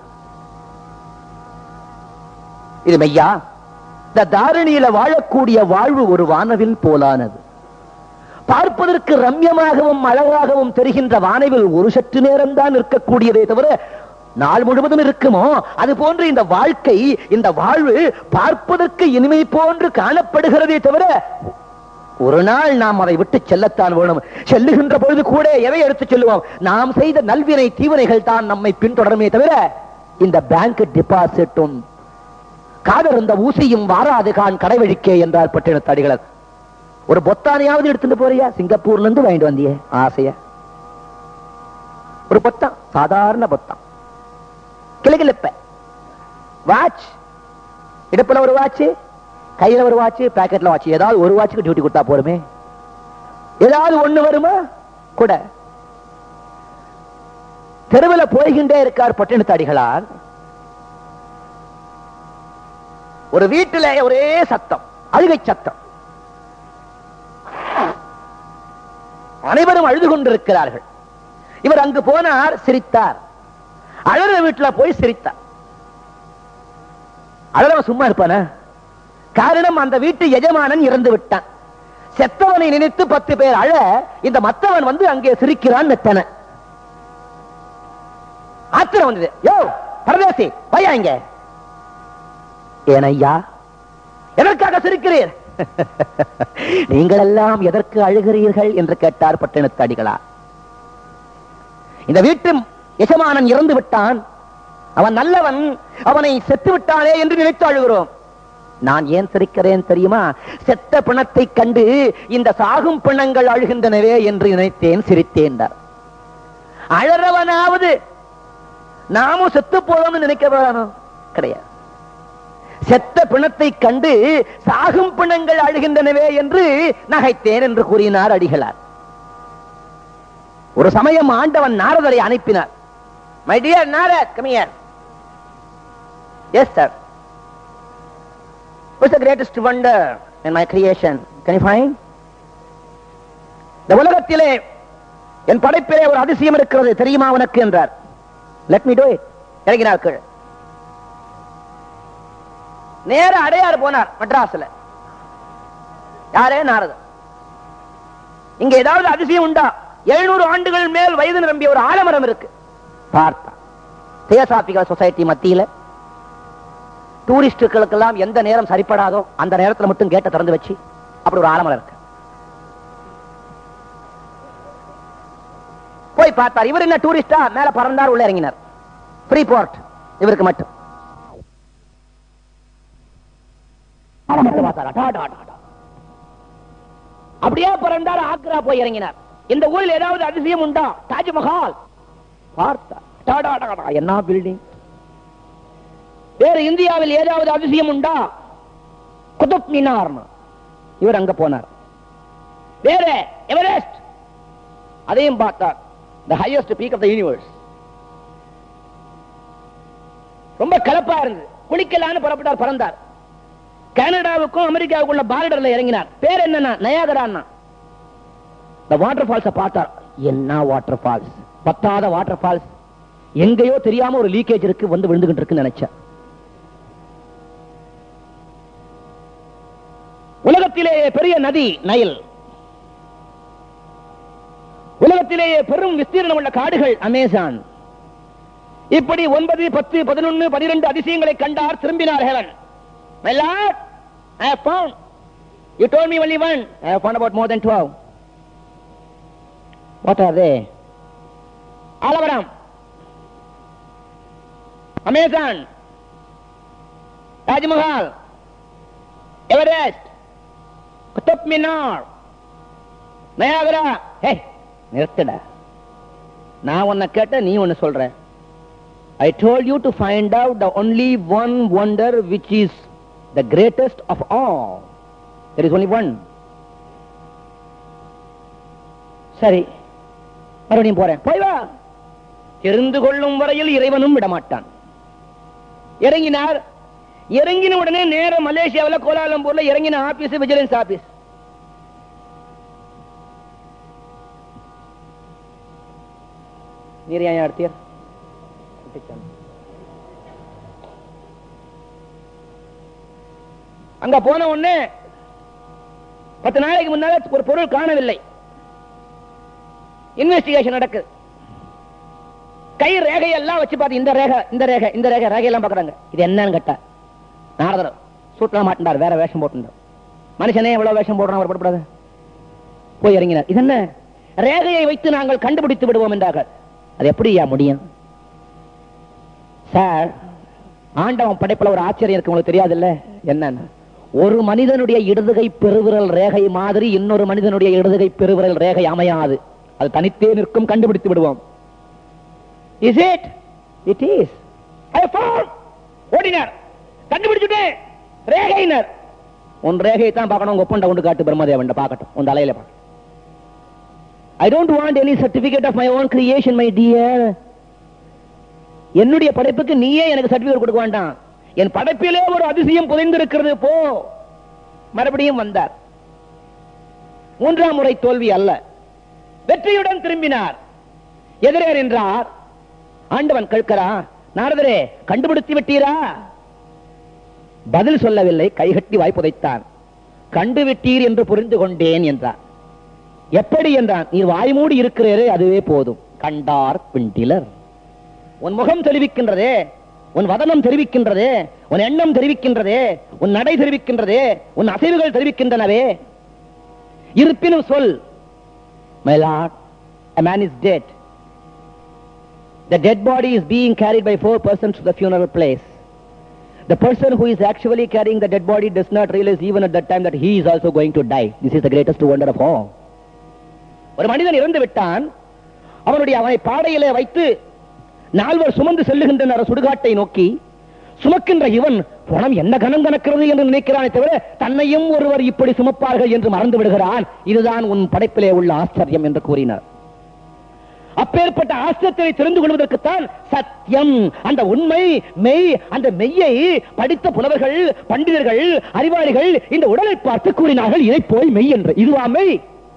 இது மெய்யா இந்த தாரணியில வாழக்கூடிய வாழ்வு ஒரு வானவில் போலானது பார்ப்பதற்கு ரம்யமாகவும் அழகாகவும் தெரிகின்ற வானவில் ஒரு சற்று நேரம் தான் இருக்கக்கூடியதே தவிர நாள் முழுவதும் இருக்குமோ அது போன்று இந்த வாழ்க்கை இந்த வாழ்வு பார்ப்பதற்கு இனிமை போன்று காணப்படுகிறதே தவிர ஒரு நாள் நாம் அதை விட்டு செல்லத்தான் வேணும் செல்லுகின்ற பொழுது கூட எதை எடுத்து செல்லுவோம் நாம் செய்த நல்வினை தீவினைகள் தான் நம்மை பின்தொடருமே தவிர இந்த பேங்க் டெபாசிட்டும் காதருந்த ஊசியும் வாராது கான் கடைவழிக்கே என்றார் பட்டினத்து அடிகளர் ஒரு பொத்தானையாவது எடுத்துட்டு போறியா சிங்கப்பூர்ல இருந்து வாங்கிட்டு வந்திய ஆசைய ஒரு பொத்தான் சாதாரண பொத்தான் கிளுகிழப்ப வாட்ச் இடுப்புல ஒரு வாட்ச் கையில ஒரு வாட்ச் பாக்கெட்ல வாட்ச் ஏதாவது ஒரு வாட்சுக்கு டியூட்டி கொடுத்தா போருமே ஏதாவது ஒண்ணு வருமா கூட தெருவில் போய்கின்றே இருக்கார் பட்டினத்து அடிகளார் ஒரு வீட்டில ஒரே சத்தம் அழுகை சத்தம் அனைவரும் அழுது கொண்டிருக்கிறார்கள் இவர் அங்கு போனார் சிரித்தார் அழற வீட்டுல போய் சிரித்தார் அழறவன் சும்மா இருப்பான காரணம் அந்த வீட்டு எஜமானன் இறந்து விட்டான் செத்தவனை நினைத்து பத்து பேர் அழ இந்த மத்தவன் வந்து அங்கே சிரிக்கிறான் நெத்தன ஆத்திரம் வந்தது யோ பரதேசி பையா இங்க ஏனையா எதற்காக சிரிக்கிறீர் நீங்கள் எல்லாம் எதற்கு அழுகிறீர்கள் என்று கேட்டார் பட்டினத்து அடிகளா இந்த வீட்டு எஜமானன் இறந்து விட்டான் அவன் நல்லவன் அவனை செத்து விட்டானே என்று நினைத்து அழுகிறோம் நான் ஏன் சிரிக்கிறேன் தெரியுமா செத்த பிணத்தை கண்டு இந்த சாகும் பிணங்கள் அழுகின்றனவே என்று நினைத்தேன் சிரித்தேன் அழறவனாவது நாமும் செத்து போறோம்னு நினைக்கிறவனோ கிடையாது செத்த பிணத்தை கண்டு சாகும் பிணங்கள் அழுகின்றனவே என்று நகைத்தேன் என்று கூறினார் அடிகளார் ஒரு சமயம் ஆண்டவன் நாரதரை அனுப்பினார் my dear Narad come here yes sir What's the greatest wonder in my creation? Can you find? இந்த உலகத்திலே என் படைப்பிலே ஒரு அதிசயம் இருக்கிறது தெரியுமா உனக்கு என்றார் லெட் மீ டூ இட் இறங்கினார் கீழே நேர அடையாறு போனார் மெட்ராஸ்ல யாரே நாரதர் இங்க ஏதாவது அதிசயம் உண்டா எழுநூறு ஆண்டுகள் மேல் வயது நிரம்பிய ஒரு ஆலமரம் இருக்கு பார்த்தா தியோசாபிகல் சொசைட்டி மத்தியில டூரிஸ்டுகளுக்கெல்லாம் எந்த நேரம் சரிப்படாதோ அந்த நேரத்துல மட்டும் கேட்ட திறந்து வச்சு அப்படி ஒரு ஆலமரம் இருக்கு போய் பார்த்தார் இவர் என்ன டூரிஸ்டா மேல பறந்தார் உள்ள இறங்கினார் ஃப்ரீ போர்ட் இவருக்கு மட்டும் அப்படியே பிறந்தார் ஆக்ரா போய் இறங்கினார் இந்த ஊரில் ஏதாவது அதிசயம் உண்டா தாஜ்மஹால் பார்த்தா டாடா டாடா என்ன பில்டிங் வேற இந்தியாவில் ஏதாவது அதிசயம் உண்டா குதுப் மினார்னு இவர் அங்க போனார் வேற எவரெஸ்ட் அதையும் பார்த்தார் the highest peak of the universe ரொம்ப கலப்பா இருந்தது குளிக்கலான்னு புறப்பட்டார் பறந்தார் கனடாவுக்கும் அமெரிக்காவுக்கும் உள்ள பார்டர்ல இறங்கினார் பேர் என்னன்னா நயாகரான்னா இந்த வாட்டர் ஃபால்ஸ பார்த்தார் என்ன வாட்டர் ஃபால்ஸ் பத்தாத வாட்டர் ஃபால்ஸ் எங்கேயோ தெரியாம ஒரு லீக்கேஜ் இருக்கு வந்து விழுந்துகிட்டு இருக்குன்னு நினைச்சேன் உலகத்திலேயே பெரிய நதி நைல் உலகத்திலேயே பெரும் விஸ்தீர்ணம் உள்ள காடுகள் அமேசான் இப்படி ஒன்பது பத்து பதினொன்னு பனிரெண்டு அதிசயங்களை கண்டார் திரும்பினார் heaven My Lord, I have found. You told me only one. I have found about more than twelve. What are they? Alavaram, Amazon, Taj Mahal, Everest, Qutub Minar, Niagara. Hey, நிறுத்தடா நான் உன்னை கேட்ட நீ ஒன்னு சொல்ற I told you to find out the only one wonder which is the greatest of all. There is only one. சரி மறுபடியும் போறேன் போய் வா தெரிந்து கொள்ளும் வரையில் இறைவனும் விடமாட்டான் இறங்கினார் இறங்கின உடனே நேர மலேசியாவில் கோலாலம்பூர்ல இறங்கின ஆபீஸ் விஜிலன்ஸ் ஆபீஸ் நீர் ஏன் அடுத்தியர் அங்க போன உடனே பத்து நாளைக்கு முன்னால ஒரு பொருள் காணவில்லை இன்வெஸ்டிகேஷன் நடக்குது கை ரேகையெல்லாம் வச்சு பார்த்து இந்த ரேகை இந்த ரேகை இந்த ரேகை ரேகையெல்லாம் பார்க்கறாங்க இது என்னன்னு கேட்டா நாரதர் சூட்லாம் மாட்டார் வேற வேஷம் போட்டுட்டார் மனுஷனே எவ்வளவு வேஷம் போடுறான் அவர் போடக்கூடாது போய் இறங்கினார் இது என்ன ரேகையை வைத்து நாங்கள் கண்டுபிடித்து விடுவோம் என்றார்கள் அது எப்படியா முடியும் சார் ஆண்டவன் படைப்புல ஒரு ஆச்சரியம் இருக்கு உங்களுக்கு தெரியாதுல்ல என்னன்னு ஒரு மனிதனுடைய இடதுகை பெருவிரல் ரேகை மாதிரி இன்னொரு மனிதனுடைய இடதுகை பெருவிரல் ரேகை அமையாது அது தனித்தே நிற்கும் கண்டுபிடித்து விடுவோம் is it it is I found ஓடினார் கண்டுபிடிச்சுட்டேன் ரேகையினர் உன் ரேகையை தான் பார்க்கணும் உங்க ஒப்பண்ட கொண்டு காட்டு பிரம்மதேவன் பார்க்கட்டும் உன் தலையில பார்க்கட்டும் I don't want any certificate of my own creation my dear என்னுடைய படைப்புக்கு நீயே எனக்கு சர்டிபிகேட் கொடுக்க வேண்டாம் என் படைப்பிலே ஒரு அதிசயம் புதைந்திருக்கிறது போ மறுபடியும் வந்தார் மூன்றாம் முறை தோல்வி அல்ல வெற்றியுடன் திரும்பினார் எதிரே நின்றார் ஆண்டவன் கேட்கிறான் நாரதரே கண்டுபிடித்து விட்டீரா பதில் சொல்லவில்லை கைகட்டி வாய்ப்புதைத்தான் கண்டுவிட்டீர் என்று புரிந்து கொண்டேன் என்றார் எப்படி என்றான் நீ வாய் மூடி இருக்கிறீரே அதுவே போதும் கண்டார் பிண்டிலர் உன் முகம் தெரிவிக்கின்றதே உன் வதனம் தெரிவிக்கின்றதே உன் எண்ணம் தெரிவிக்கின்றதே உன் நடை தெரிவிக்கின்றதே உன் அசைவுகள் தெரிவிக்கின்றனவே இருப்பினும் சொல் My Lord, a man is dead. The dead body is being carried by four persons to the funeral place. The person who is actually carrying the dead body does not realize even at that time that he is also going to die. This is the greatest wonder of all. ஒரு மனிதன் இறந்து விட்டான் அவனுடைய அவனை பாடையிலே வைத்து நால்வர் சுமந்து செல்லுகின்றனர் சுடுகாட்டை நோக்கி சுமக்கின்ற இவன் பணம் என்ன கனம் கணக்கிறது என்று நினைக்கிறானே தவிர தன்னையும் ஒருவர் இப்படி சுமப்பார்கள் என்று மறந்து விடுகிறான் இதுதான் உன் படைப்பிலே உள்ள ஆச்சரியம் என்று கூறினார் அப்பேற்பட்ட ஆச்சரியத்தை தெரிந்து கொள்வதற்குத்தான் சத்தியம் அந்த உண்மை மெய் அந்த மெய்யை படித்த புலவர்கள் பண்டிதர்கள் அறிவாளிகள் இந்த உடலை பார்த்து கூறினார்கள் இதை போய் மெய் என்று இதுவா மெய்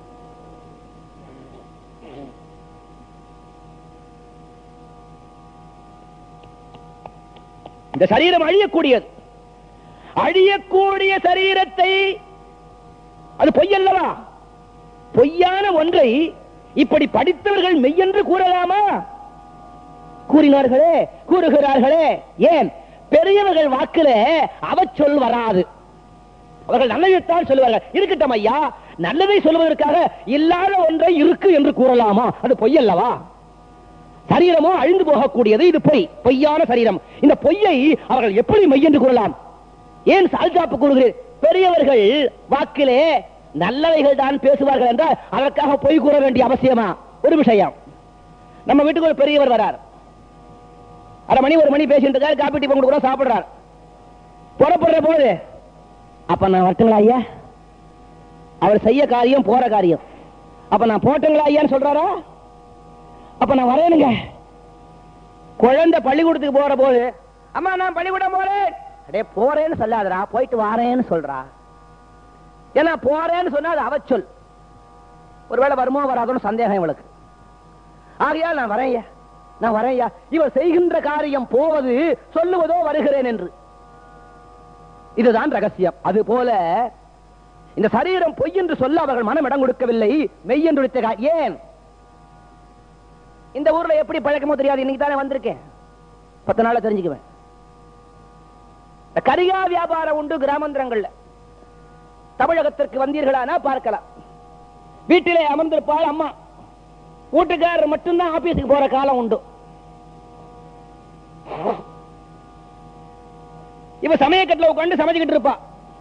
இந்த சரீரம் அழியக்கூடியது அழியக்கூடிய சரீரத்தை அது பொய்யல்லவா பொய்யான ஒன்றை இப்படி படித்தவர்கள் மெய்யென்று கூறலாமா கூறினார்களே கூறுகிறார்களே ஏன் பெரியவர்கள் வாக்குல அவச்சொல் வராது அவர்கள் நல்லதைத்தான் சொல்லுவார்கள் இருக்கட்டும் ஐயா நல்லதை சொல்வதற்காக இல்லாத ஒன்றை இருக்கு என்று கூறலாமா அது பொய்யல்லவா சரீரமோ அழிந்து போகக்கூடியது இது பொய் பொய்யான சரீரம் இந்த பொய்யை அவர்கள் எப்படி மெய் என்று கூறலாம் ஏன் சால்சாப்பு கூறுகிறேன் பெரியவர்கள் வாக்கிலே நல்லவைகள் தான் பேசுவார்கள் என்றால் அதற்காக பொய் கூற வேண்டிய அவசியமா ஒரு விஷயம் நம்ம வீட்டுக்கு ஒரு பெரியவர் வரார் அரை மணி ஒரு மணி பேசிட்டு இருக்காரு காப்பி டீ கொடுக்குறோம் சாப்பிடுறார் புறப்படுற போது அப்ப நான் வரட்டுங்களா ஐயா அவர் செய்ய காரியம் போற காரியம் அப்ப நான் போட்டுங்களா ஐயான்னு சொல்றாரா அப்ப நான் வரேனுங்க குழந்தை பள்ளிக்கூடத்துக்கு போற போது அம்மா நான் பள்ளிக்கூடம் போறேன் அடே போறேன்னு சொல்லாதடா போயிட்டு வாரேன்னு சொல்றா ஏன்னா போறேன்னு சொன்னா அது அவச்சொல் ஒருவேளை வருமோ வராதோன்னு சந்தேகம் இவளுக்கு ஆகையால் நான் வரேன் ஐயா நான் வரேன் ஐயா இவள் செய்கின்ற காரியம் போவது சொல்லுவதோ வருகிறேன் என்று இதுதான் ரகசியம் அது போல இந்த சரீரம் பொய் என்று சொல்ல அவர்கள் மனம் இடம் கொடுக்கவில்லை மெய் என்று உரைத்த கா- ஏன் இந்த ஊர்ல எப்படி பழக்கமோ தெரியாது இன்னைக்கு தானே வந்திருக்கேன் பத்து நாள்ல தெரிஞ்சுக்குவேன் இந்த கரியா வியாபாரம் உண்டு கிராமந்திரங்கள்ல தமிழகத்திற்கு வந்தீர்களானா பார்க்கலாம் வீட்டிலே அமர்ந்திருப்பாள் அம்மா வீட்டுக்காரர் மட்டும்தான் ஆபீஸுக்கு போற காலம் உண்டு இவ சமயக்கட்டுல உட்காந்து சமைச்சுக்கிட்டு இருப்பா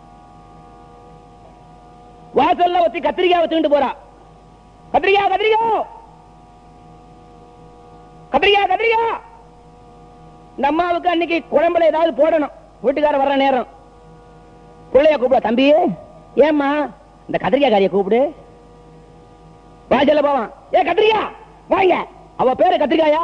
வாசல்ல வச்சு கத்திரிக்காய் வச்சுக்கிட்டு போறா கத்திரிக்காய் கத்திரிக்காய் கத்திரிக்காய் கத்திரிக்காய் இந்த அம்மாவுக்கு அன்னைக்கு குழம்புல ஏதாவது போடணும் வீட்டுக்காரர் வர்ற நேரம் பிள்ளைய கூப்பிட தம்பி ஏம்மா இந்த கத்திரிக்காய் காரிய கூப்பிடு வாசல்ல போவான் ஏ கத்திரிக்காய் வாங்க அவ பேரு கத்திரிக்காயா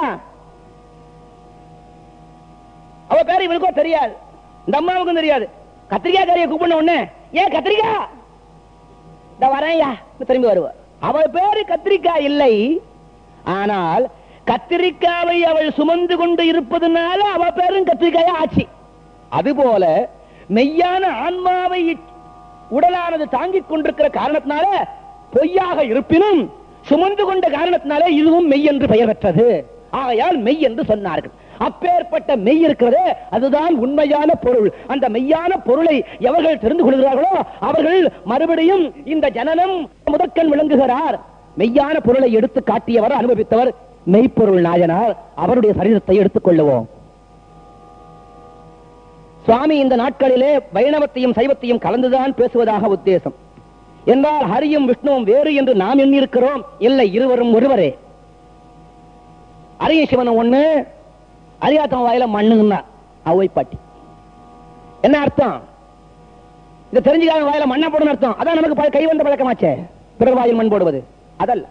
அவ பேரு இவனுக்கோ தெரியாது இந்த அம்மாவுக்கும் தெரியாது கத்திரிக்காய் காரிய கூப்பிடணும் உடனே ஏன் கத்திரிக்காய் இந்த வரேன்யா திரும்பி வருவா அவள் பேரு கத்திரிக்காய் இல்லை ஆனால் கத்திரிக்காவை அவள் சுமந்து கொண்டு இருப்பதனால அவ பேரும் கத்திரிக்காயா ஆச்சு அதுபோல மெய்யான ஆன்மாவை உடலானது தாங்கிக் கொண்டிருக்கிற காரணத்தினால பொய்யாக இருப்பினும் சுமந்து கொண்ட காரணத்தினால இதுவும் மெய் என்று பெயர் பெற்றது ஆகையால் மெய் என்று சொன்னார்கள் அப்பேற்பட்ட மெய் இருக்கிறதே அதுதான் உண்மையான பொருள் அந்த மெய்யான பொருளை எவர்கள் தெரிந்து கொள்கிறார்களோ அவர்கள் மறுபடியும் இந்த ஜனனம் முதற்கண் விளங்குகிறார் மெய்யான பொருளை எடுத்து காட்டியவர் அனுபவித்தவர் மெய்ப்பொருள் நாயனார் அவருடைய சரீரத்தை எடுத்துக் கொள்ளுவோம் சுவாமி இந்த நாட்களிலே வைணவத்தையும் சைவத்தையும் கலந்துதான் பேசுவதாக உத்தேசம் என்றால் ஹரியும் விஷ்ணுவும் வேறு என்று நாம் எண்ணியிருக்கிறோம் இல்லை இருவரும் ஒருவரே அரிய சிவனும் ஒண்ணு அரியாத்தம் வாயில மண்ணுன்னா அவை பாட்டி என்ன அர்த்தம் இதை தெரிஞ்சுக்காத வாயில மண்ணா போடணும் அர்த்தம் அதான் நமக்கு பழ- கை வந்த பழக்கமாச்சே பிறர் வாயில் மண் போடுவது அதல்ல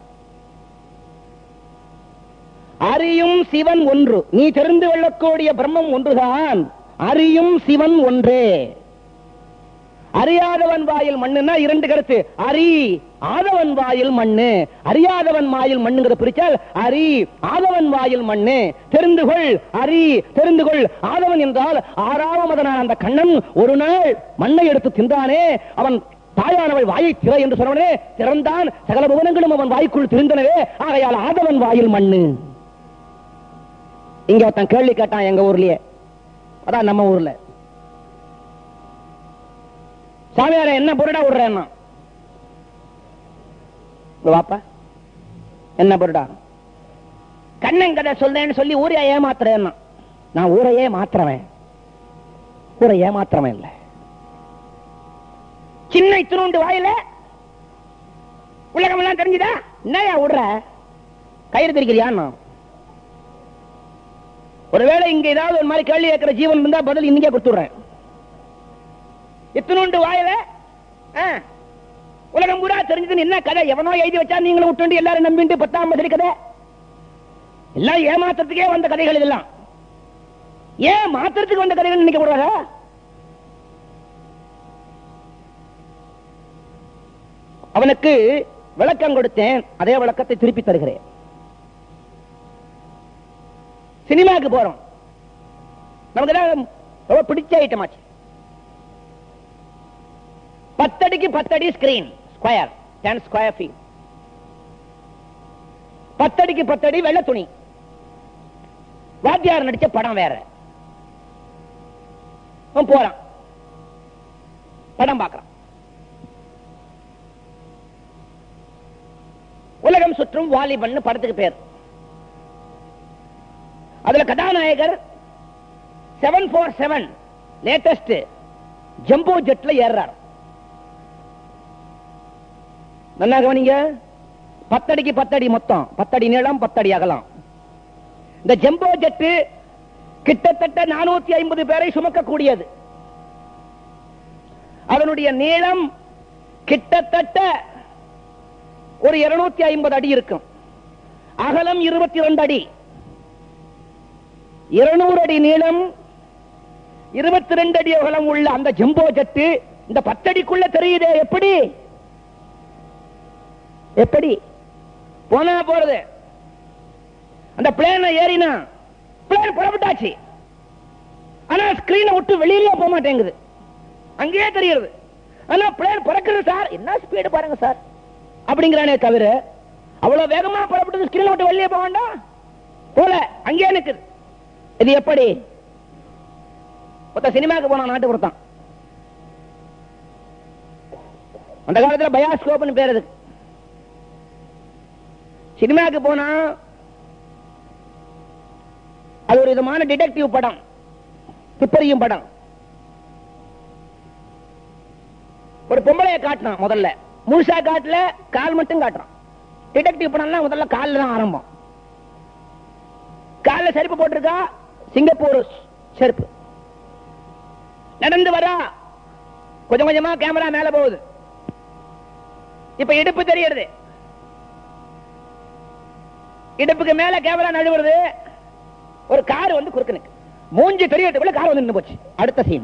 அறியும் சிவன் ஒன்று நீ தெரிந்து கொள்ளக்கூடிய பிரம்மம் ஒன்றுதான் அறியும் சிவன் ஒன்றே அறியாதவன் வாயில் மண்ணுன்னா இரண்டு கருத்து அறி ஆதவன் வாயில் மண்ணு அறியாதவன் வாயில் மண்ணுங்கிற பிரிச்சால் அறி ஆதவன் வாயில் மண்ணு தெரிந்து கொள் அறி தெரிந்து கொள் ஆதவன் என்றால் ஆறாவதனான அந்த கண்ணன் ஒரு நாள் மண்ணை எடுத்து தின்றானே அவன் தாயானவள் வாயை திற என்று சொன்னவனே திறந்தான் சகல புவனங்களும் அவன் வாய்க்குள் திரிந்தனவே ஆகையால் ஆதவன் வாயில் மண்ணு இங்க ஒருத்தன் கேள்வி கேட்டான் எங்க ஊர்லயே அதான் நம்ம ஊர்ல சாமியார என்ன பொருடா விடுறேன்னா இங்க வாப்பா என்ன பொருடா கண்ணன் கதை சொல்றேன்னு சொல்லி ஊரைய ஏமாத்துறேன்னா நான் ஊரையே மாத்துறவன் ஊரை ஏமாத்துறவன் இல்ல சின்ன இத்தினூண்டு வாயில உலகம் எல்லாம் தெரிஞ்சுதா என்னையா விடுற கயிறு தெரிக்கிறியான்னு ஒருவேளை இங்க ஏதாவது ஒரு மாதிரி கேள்வி கேட்கிற ஜீவன் இருந்தா பதில் இன்னைக்கே கொடுத்துடுறேன் இத்தினோண்டு வாயில ஆ, உலகம் பூரா தெரிஞ்சது என்ன கதை எவனோ எழுதி வச்சா நீங்களும் விட்டு எல்லாரும் நம்பிட்டு பத்தாம் பசடி கதை எல்லாம் ஏமாத்துறதுக்கே வந்த கதைகள் இதெல்லாம் ஏன் மாத்திரத்துக்கு வந்த கதைகள் நினைக்க கூடாதா அவனுக்கு விளக்கம் கொடுத்தேன் அதே விளக்கத்தை திருப்பி தருகிறேன் சினிமாவுக்கு போறோம் நமக்கு தான் ரொம்ப பிடிச்ச ஐட்டமாச்சு பத்தடிக்கு பத்தடி screen square ten square feet பத்தடிக்கு பத்தடி வெள்ளை துணி வாத்தியார் நடிச்ச படம் வேற அவன் போறான் படம் பார்க்கறான் உலகம் சுற்றும் வாலிபன் படத்துக்கு பேர் அதுல கதாநாயகர் seven four seven latest jumbo ஜெட்ல ஏறார் நல்லா கவனிங்க பத்தடிக்கு பத்தடி மொத்தம் பத்தடி நீளம் பத்தடி அகலம் இந்த ஜம்போ ஜெட்டு கிட்டத்தட்ட நானூத்தி ஐம்பது பேரை சுமக்கக்கூடியது அதனுடைய நீளம் கிட்டத்தட்ட ஒரு இருநூத்தி ஐம்பது அடி இருக்கும் அகலம் இருபத்தி ரெண்டு அடி இருநூறு அடி நீளம் இருபத்தி ரெண்டு அடி அகலம் உள்ள அந்த ஜம்போ ஜெட்டு இந்த பத்தடிக்குள்ள தெரியுதே எப்படி எப்படி போனா போறது அந்த பிளேன ஏறினா பிளேன் புறப்பட்டாச்சு ஆனா ஸ்கிரீனை விட்டு வெளியில போக மாட்டேங்குது அங்கேயே தெரியுது ஆனா பிளேன் பறக்குது சார் என்ன ஸ்பீடு பாருங்க சார் அப்படிங்கிறானே தவிர அவ்வளவு வேகமா புறப்பட்டது ஸ்கிரீனை விட்டு வெளியே போக வேண்டாம் போல அங்கேயே நிக்குது இது எப்படி ஒருத்த சினிமாக்கு போனா நாட்டுப்புறத்தான் அந்த காலத்துல பயாஸ்கோப்னு பேர் அதுக்கு சினிமாக்கு போனா அது ஒரு விதமான டிடெக்டிவ் படம் துப்பறியும் படம் ஒரு பொம்பளைய காட்டினான் முதல்ல முழுசா காட்டல கால் மட்டும் காட்டுறான் டிடெக்டிவ் படம்னா முதல்ல கால்ல தான் ஆரம்பம் கால்ல செருப்பு போட்டிருக்கா சிங்கப்பூர் செருப்பு நடந்து வரா கொஞ்சம் கொஞ்சமா கேமரா மேல போகுது இப்ப இடுப்பு தெரியறது இடுப்புக்கு மேல கேமரா நழுவுறது ஒரு கார் வந்து குறுக்கு நிக்கு மூஞ்சி தெரியறதுக்குள்ள கார் வந்து நின்னு போச்சு அடுத்த சீன்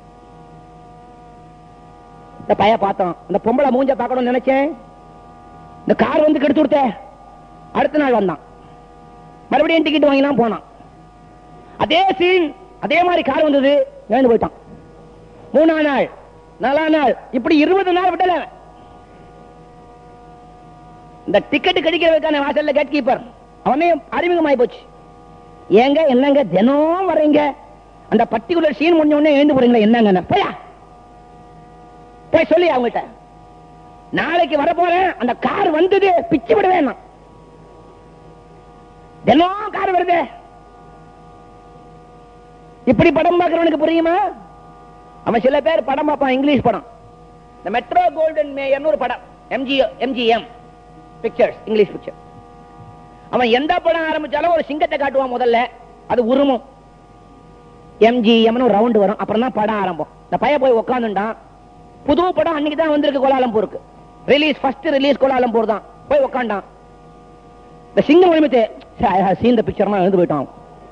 இந்த பைய பார்த்தோம் இந்த பொம்பளை மூஞ்ச பார்க்கணும்னு நினைச்சேன் இந்த கார் வந்து கெடுத்து கொடுத்த அடுத்த நாள் வந்தான் மறுபடியும் டிக்கெட் வாங்கிலாம் போனான் அதே சீன் அதே மாதிரி கார் வந்தது எழுந்து போயிட்டான் மூணா நாள் நாலா நாள் இப்படி இருபது நாள் விடல அவன். இந்த டிக்கெட் கிடைக்கிறதுக்கான வாசல்ல கேட் கீப்பர் அவனே அறிமுகமாயி போச்சு ஏங்க என்னங்க தினம் வர்றீங்க அந்த பர்டிகுலர் சீன் முடிஞ்ச உடனே எழுந்து போறீங்களா என்னங்க போயா போய் சொல்லி அவங்ககிட்ட நாளைக்கு வர போறேன் அந்த கார் வந்தது பிச்சு விடுவேன் நான். தினம் கார் வருது இப்படி படம் பார்க்கறவனுக்கு புரியுமா அவன் சில பேர் படம் பார்ப்பான் இங்கிலீஷ் படம் இந்த மெட்ரோ கோல்டன் மேயர்னு ஒரு படம் MG MGM pictures English picture அவன் எந்த படம் ஆரம்பிச்சாலும் ஒரு சிங்கத்தை காட்டுவான் முதல்ல அது உருமும் எம்ஜிஎம்னு ஒரு ரவுண்ட் வரும் அப்புறம் தான் படம் ஆரம்பம் இந்த பைய போய் உட்காந்துட்டான் புது படம் அன்னைக்கு தான் வந்திருக்கு கோலாலம்பூருக்கு ரிலீஸ் ஃபர்ஸ்ட் ரிலீஸ் கோலாலம்பூர் தான் போய் உட்காண்டான் இந்த சிங்கம் ஒளிமத்தே சீன் த பிக்சர்னா எழுந்து போயிட்டான்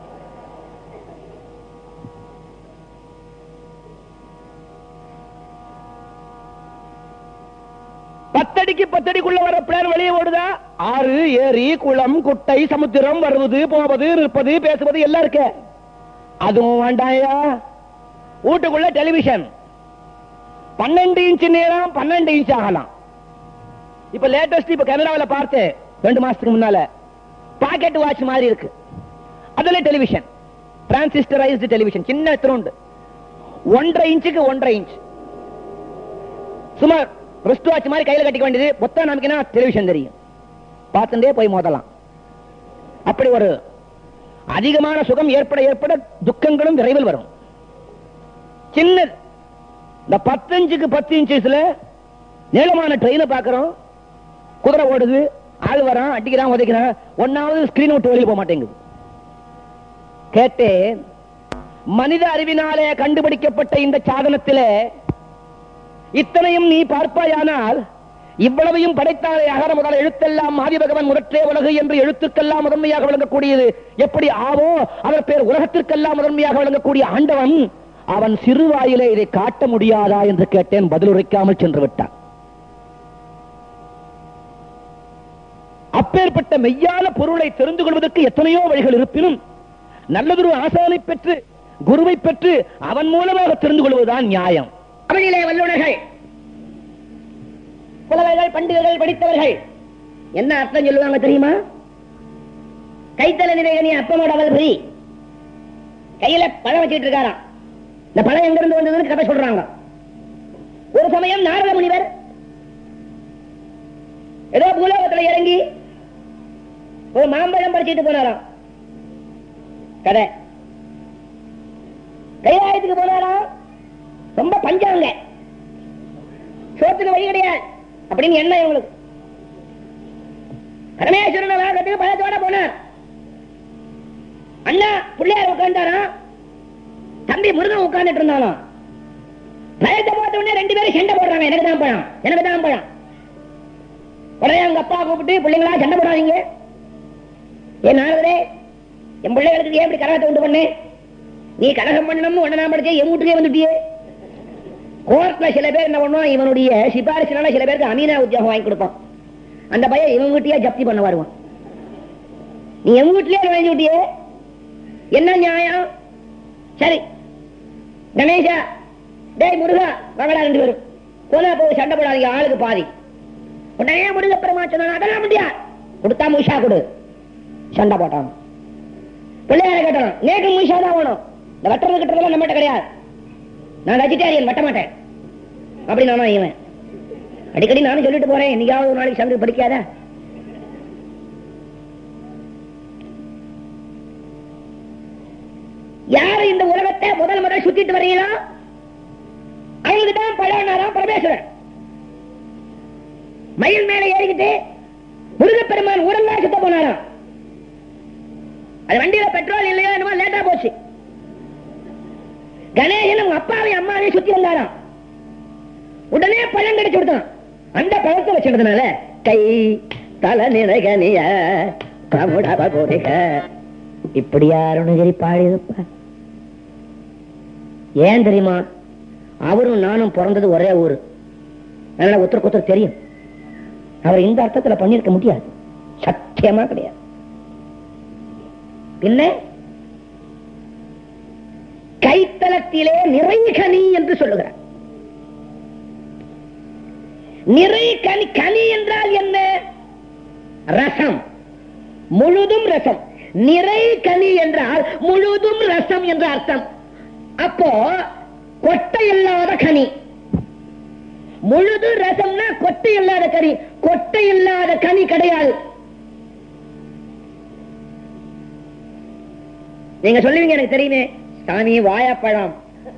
பத்தடிக்கு பத்தடிக்குள்ள வர பிளேன் வெளியே ஓடுதா ஆறு ஏரி குளம் குட்டை சமுத்திரம் வருவது போவது நிற்பது பேசுவது எல்லாம் இருக்கு அதுவும் வேண்டாயா வீட்டுக்குள்ள டெலிவிஷன் பன்னெண்டு இன்ச் நேரம் பன்னெண்டு இன்ச் ஆகலாம் இப்ப லேட்டஸ்ட் இப்ப கனடாவில் பார்த்தேன் ரெண்டு மாசத்துக்கு முன்னால பாக்கெட் வாட்ச் மாதிரி இருக்கு அதுல டெலிவிஷன் டிரான்சிஸ்டரைஸ்டு டெலிவிஷன் சின்ன எத்தனை ஒன்றரை இன்ச்சுக்கு ஒன்றரை இன்ச் சுமார் ரிஸ்ட் வாட்ச் மாதிரி கையில கட்டிக்க வேண்டியது மொத்தம் நமக்கு டெலிவிஷன் தெரியும் பார்த்துட்டே போய் மோதலாம் அப்படி ஒரு அதிகமான சுகம் ஏற்பட ஏற்பட துக்கங்களும் விரைவில் வரும் சின்னது இந்த பத்து இன்ச்சுக்கு பத்து இன்ச்சஸ்ல நீளமான ட்ரெயினை பார்க்கிறோம் குதிரை ஓடுது ஆள் வரான் அடிக்கிறான் உதைக்கிறான் ஒன்னாவது ஸ்கிரீன் விட்டு வெளியே போக மாட்டேங்குது கேட்டேன் மனித அறிவினாலே கண்டுபிடிக்கப்பட்ட இந்த சாதனத்திலே இத்தனையும் நீ பார்ப்பாயானால் இவ்வளவையும் படைத்தாலே அகர முதல் எழுத்தெல்லாம் ஆதி பகவன் முதற்றே உலகு என்று எழுத்துக்கெல்லாம் முதன்மையாக விளங்கக்கூடியது எப்படி ஆவோ அவர் பேர் உலகத்திற்கெல்லாம் முதன்மையாக விளங்கக்கூடிய ஆண்டவன் அவன் சிறுவாயிலே இதை காட்ட முடியாதா என்று கேட்டேன் பதில் உரைக்காமல் சென்று விட்டான் அப்பேற்பட்ட மெய்யான பொருளை தெரிந்து கொள்வதற்கு எத்தனையோ வழிகள் இருப்பினும் நல்லதொரு ஆசானை பெற்று குருவை பெற்று அவன் மூலமாக தெரிந்து கொள்வதுதான் நியாயம் தமிழிலே வல்லுநர்கள் புலவர்கள் பண்டிதர்கள் படித்தவர்கள் என்ன அர்த்தம் சொல்லுவாங்க தெரியுமா கைத்தல நிறைகனி அப்பமோட அவள் புரி கையில பழம் வச்சிட்டு இருக்காராம் இந்த பழம் எங்க இருந்து வந்ததுன்னு கதை சொல்றாங்க ஒரு சமயம் நாரத முனிவர் ஏதோ பூலோகத்துல இறங்கி ஒரு மாம்பழம் பறிச்சிட்டு போனாராம் கதை கைலாயத்துக்கு போனாராம் ரொம்ப பஞ்சாங்க சோத்துக்கு வழி கிடையாது அப்படின்னு என்ன இவங்களுக்கு பரமேஸ்வரன் வழக்கத்துக்கு பழத்தோட போனார் அண்ணா பிள்ளையார் உட்கார்ந்தாராம் தம்பி முருகன் உட்கார்ந்துட்டு இருந்தாலும் பயத்தை போட்ட உடனே ரெண்டு பேரும் சண்டை போடுறாங்க எனக்கு தான் பழம் எனக்கு தான் பழம் உடனே அவங்க அப்பா கூப்பிட்டு பிள்ளைங்களா சண்டை போடாதீங்க ஏன் நாரதரே என் பிள்ளைகளுக்கு ஏன் இப்படி கலகத்தை உண்டு பண்ணு நீ கலகம் பண்ணணும்னு உடனே நான் படிச்சே என் வீட்டுக்கே வந்துட்டியே கோர்ட்ல சில பேர் என்ன பண்ணுவான் இவனுடைய சிபாரிசுனால சில பேருக்கு அமீனா உத்தியோகம் வாங்கி கொடுப்பான் அந்த பையன் இவன் வீட்டையே ஜப்தி பண்ண வருவான் நீ என் வீட்லயே நுழைஞ்சு விட்டியே என்ன நியாயம் சரி கணேஷா டேய் முருகா வாங்கடா ரெண்டு பேரும் போனா போய் சண்டை போடாதீங்க ஆளுக்கு பாதி உடனே முருக பெருமா சொன்னா அதெல்லாம் முடியாது கொடுத்தா முஷா கொடு சண்டை போட்டான் பிள்ளையார கேட்டான் நேக்கு முஷா தான் வேணும் இந்த வெட்டுறது கிட்டதெல்லாம் நம்மகிட்ட கிடையாது நான் வெஜிடேரியன் வெட்ட மாட்டேன் அப்படி நானும் இவன் அடிக்கடி நானும் சொல்லிட்டு போறேன் என்னைக்காவது ஒரு நாளைக்கு சங்கு படிக்காத யாரு இந்த உலகத்தை முதல் முதல் சுத்திட்டு வரீங்களோ அவங்களுக்கு தான் பழனாராம் பரமேஸ்வரன் மயில் மேல ஏறிக்கிட்டு முருகப்பெருமான் ஊரெல்லாம் சுத்த போனாராம் அது வண்டியில பெட்ரோல் இல்லையோ என்னமோ லேட்டா போச்சு கணேசன் உங்க அப்பாவையும் அம்மாவையும் சுத்தி வந்தாராம் உடனே பழம் கிடைச்சு கொடுத்தான் அந்த பழத்தை வச்சிருந்தனால கை தல நிறகனிய பிரமுடப கோரிக இப்படி அருணகிரி பாடியதுப்பா ஏன் தெரியுமா அவரும் நானும் பிறந்தது ஒரே ஊரு அதனால ஒருத்தருக்கு ஒருத்தர் தெரியும் அவர் இந்த அர்த்தத்துல பண்ணிருக்க முடியாது சத்தியமா கிடையாது பின்ன கைத்தலத்திலே நிறை கனி என்று சொல்லுகிறார் நிறை கனி கனி என்றால் என்ன ரசம் முழுதும் ரசம் நிறை கனி என்றால் முழுதும் ரசம் என்ற அர்த்தம் அப்போ கொட்டை இல்லாத கனி முழுது ரசம்னா கொட்டை இல்லாத கனி கொட்டை இல்லாத கனி கிடையாது நீங்க சொல்லுவீங்க எனக்கு தெரியுமே சாமி வாழைப்பழம்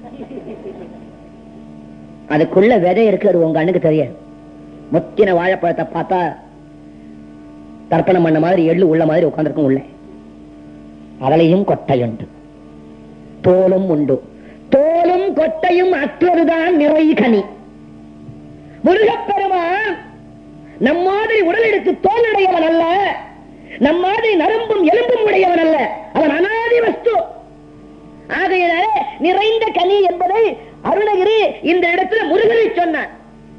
அதுக்குள்ள விதை இருக்கு அது உங்க கண்ணுக்கு தெரியாது முத்தின வாழைப்பழத்தை பார்த்தா தர்ப்பணம் பண்ண மாதிரி எள்ளு உள்ள மாதிரி உட்கார்ந்துருக்கும் உள்ள அதுலயும் கொட்டை உண்டு தோலும் உண்டு தோலும் கொட்டையும் அற்றதுதான் நிறை கனி முருகப்பெருமான் நம் மாதிரி உடல் எடுத்து தோல் உடையவன் அல்ல நம் மாதிரி நரம்பும் எலும்பும் உடையவன் அல்ல அவன் அனாதி வஸ்து ஆகையினால நிறைந்த கனி என்பதை அருணகிரி இந்த இடத்துல முருகனை சொன்னான்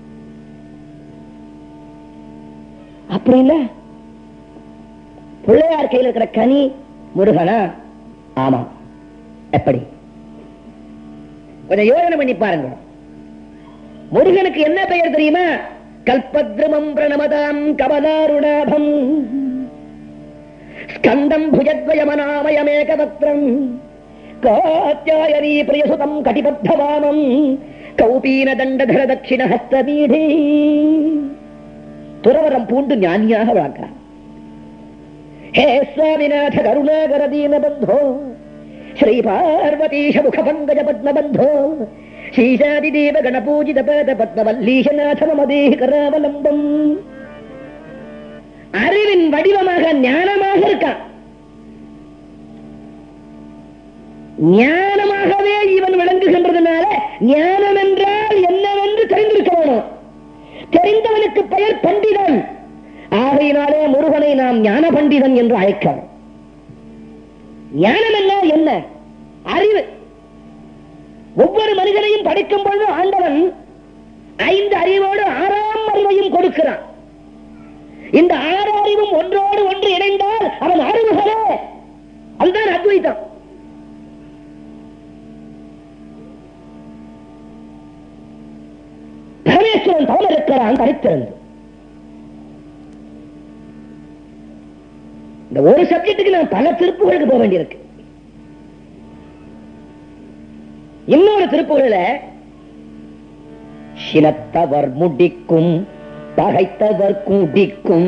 அப்படி இல்ல பிள்ளையார் கையில் இருக்கிற கனி முருகனா ஆமா எப்படி கொஞ்சம் யோசனை பண்ணி பாருங்க முருகனுக்கு என்ன பெயர் தெரியுமா கல்பத்ருமம் பிரணமதாம் கபதாருணாபம் ஸ்கந்தம் புஜத்வயமனாமயமேகபத்ரம் காத்யாயனீ பிரியசுதம் கடிபத்தவாமம் கௌபீன தண்டதர தட்சிண ஹஸ்தபீடே துறவரம் பூண்டு ஞானியாக வளர்க்கிறான் ஹே சுவாமிநாத கருணாகர தீன பந்தோ ஸ்ரீ பார்வதீஷ முக பங்கஜ பத்மபந்தோ ஸ்ரீசாதிதேவ கணபூஜித பத பத்மவல்லீஷநாத மமதே கராவலம்பம் அறிவின் வடிவமாக ஞானமாக இருக்கான் ஞானமாகவே இவன் விளங்குகின்றதுனால ஞானம் என்றால் என்னவென்று தெரிந்திருக்க வேணும் தெரிந்தவனுக்கு பெயர் பண்டிதன் ஆகையினாலே முருகனை நாம் ஞான பண்டிதன் என்று அழைக்கிறோம் ஞானம் என்ன என்ன அறிவு ஒவ்வொரு மனிதனையும் படிக்கும் பொழுது ஆண்டவன் ஐந்து அறிவோடு ஆறாம் அறிவையும் கொடுக்கிறான் இந்த ஆறு அறிவும் ஒன்றோடு ஒன்று இணைந்தால் அவன் அறிவுகளே அதுதான் அத்வைதம் பரமேஸ்வரன் தவம் இருக்கிறான் தனித்திருந்து இந்த ஒரு சப்ஜெக்டுக்கு நான் பல திருப்புகளுக்கு போக வேண்டியிருக்கு இன்னொரு திருப்புகள்ல சினத்தவர் முடிக்கும் பகைத்தவர் குடிக்கும்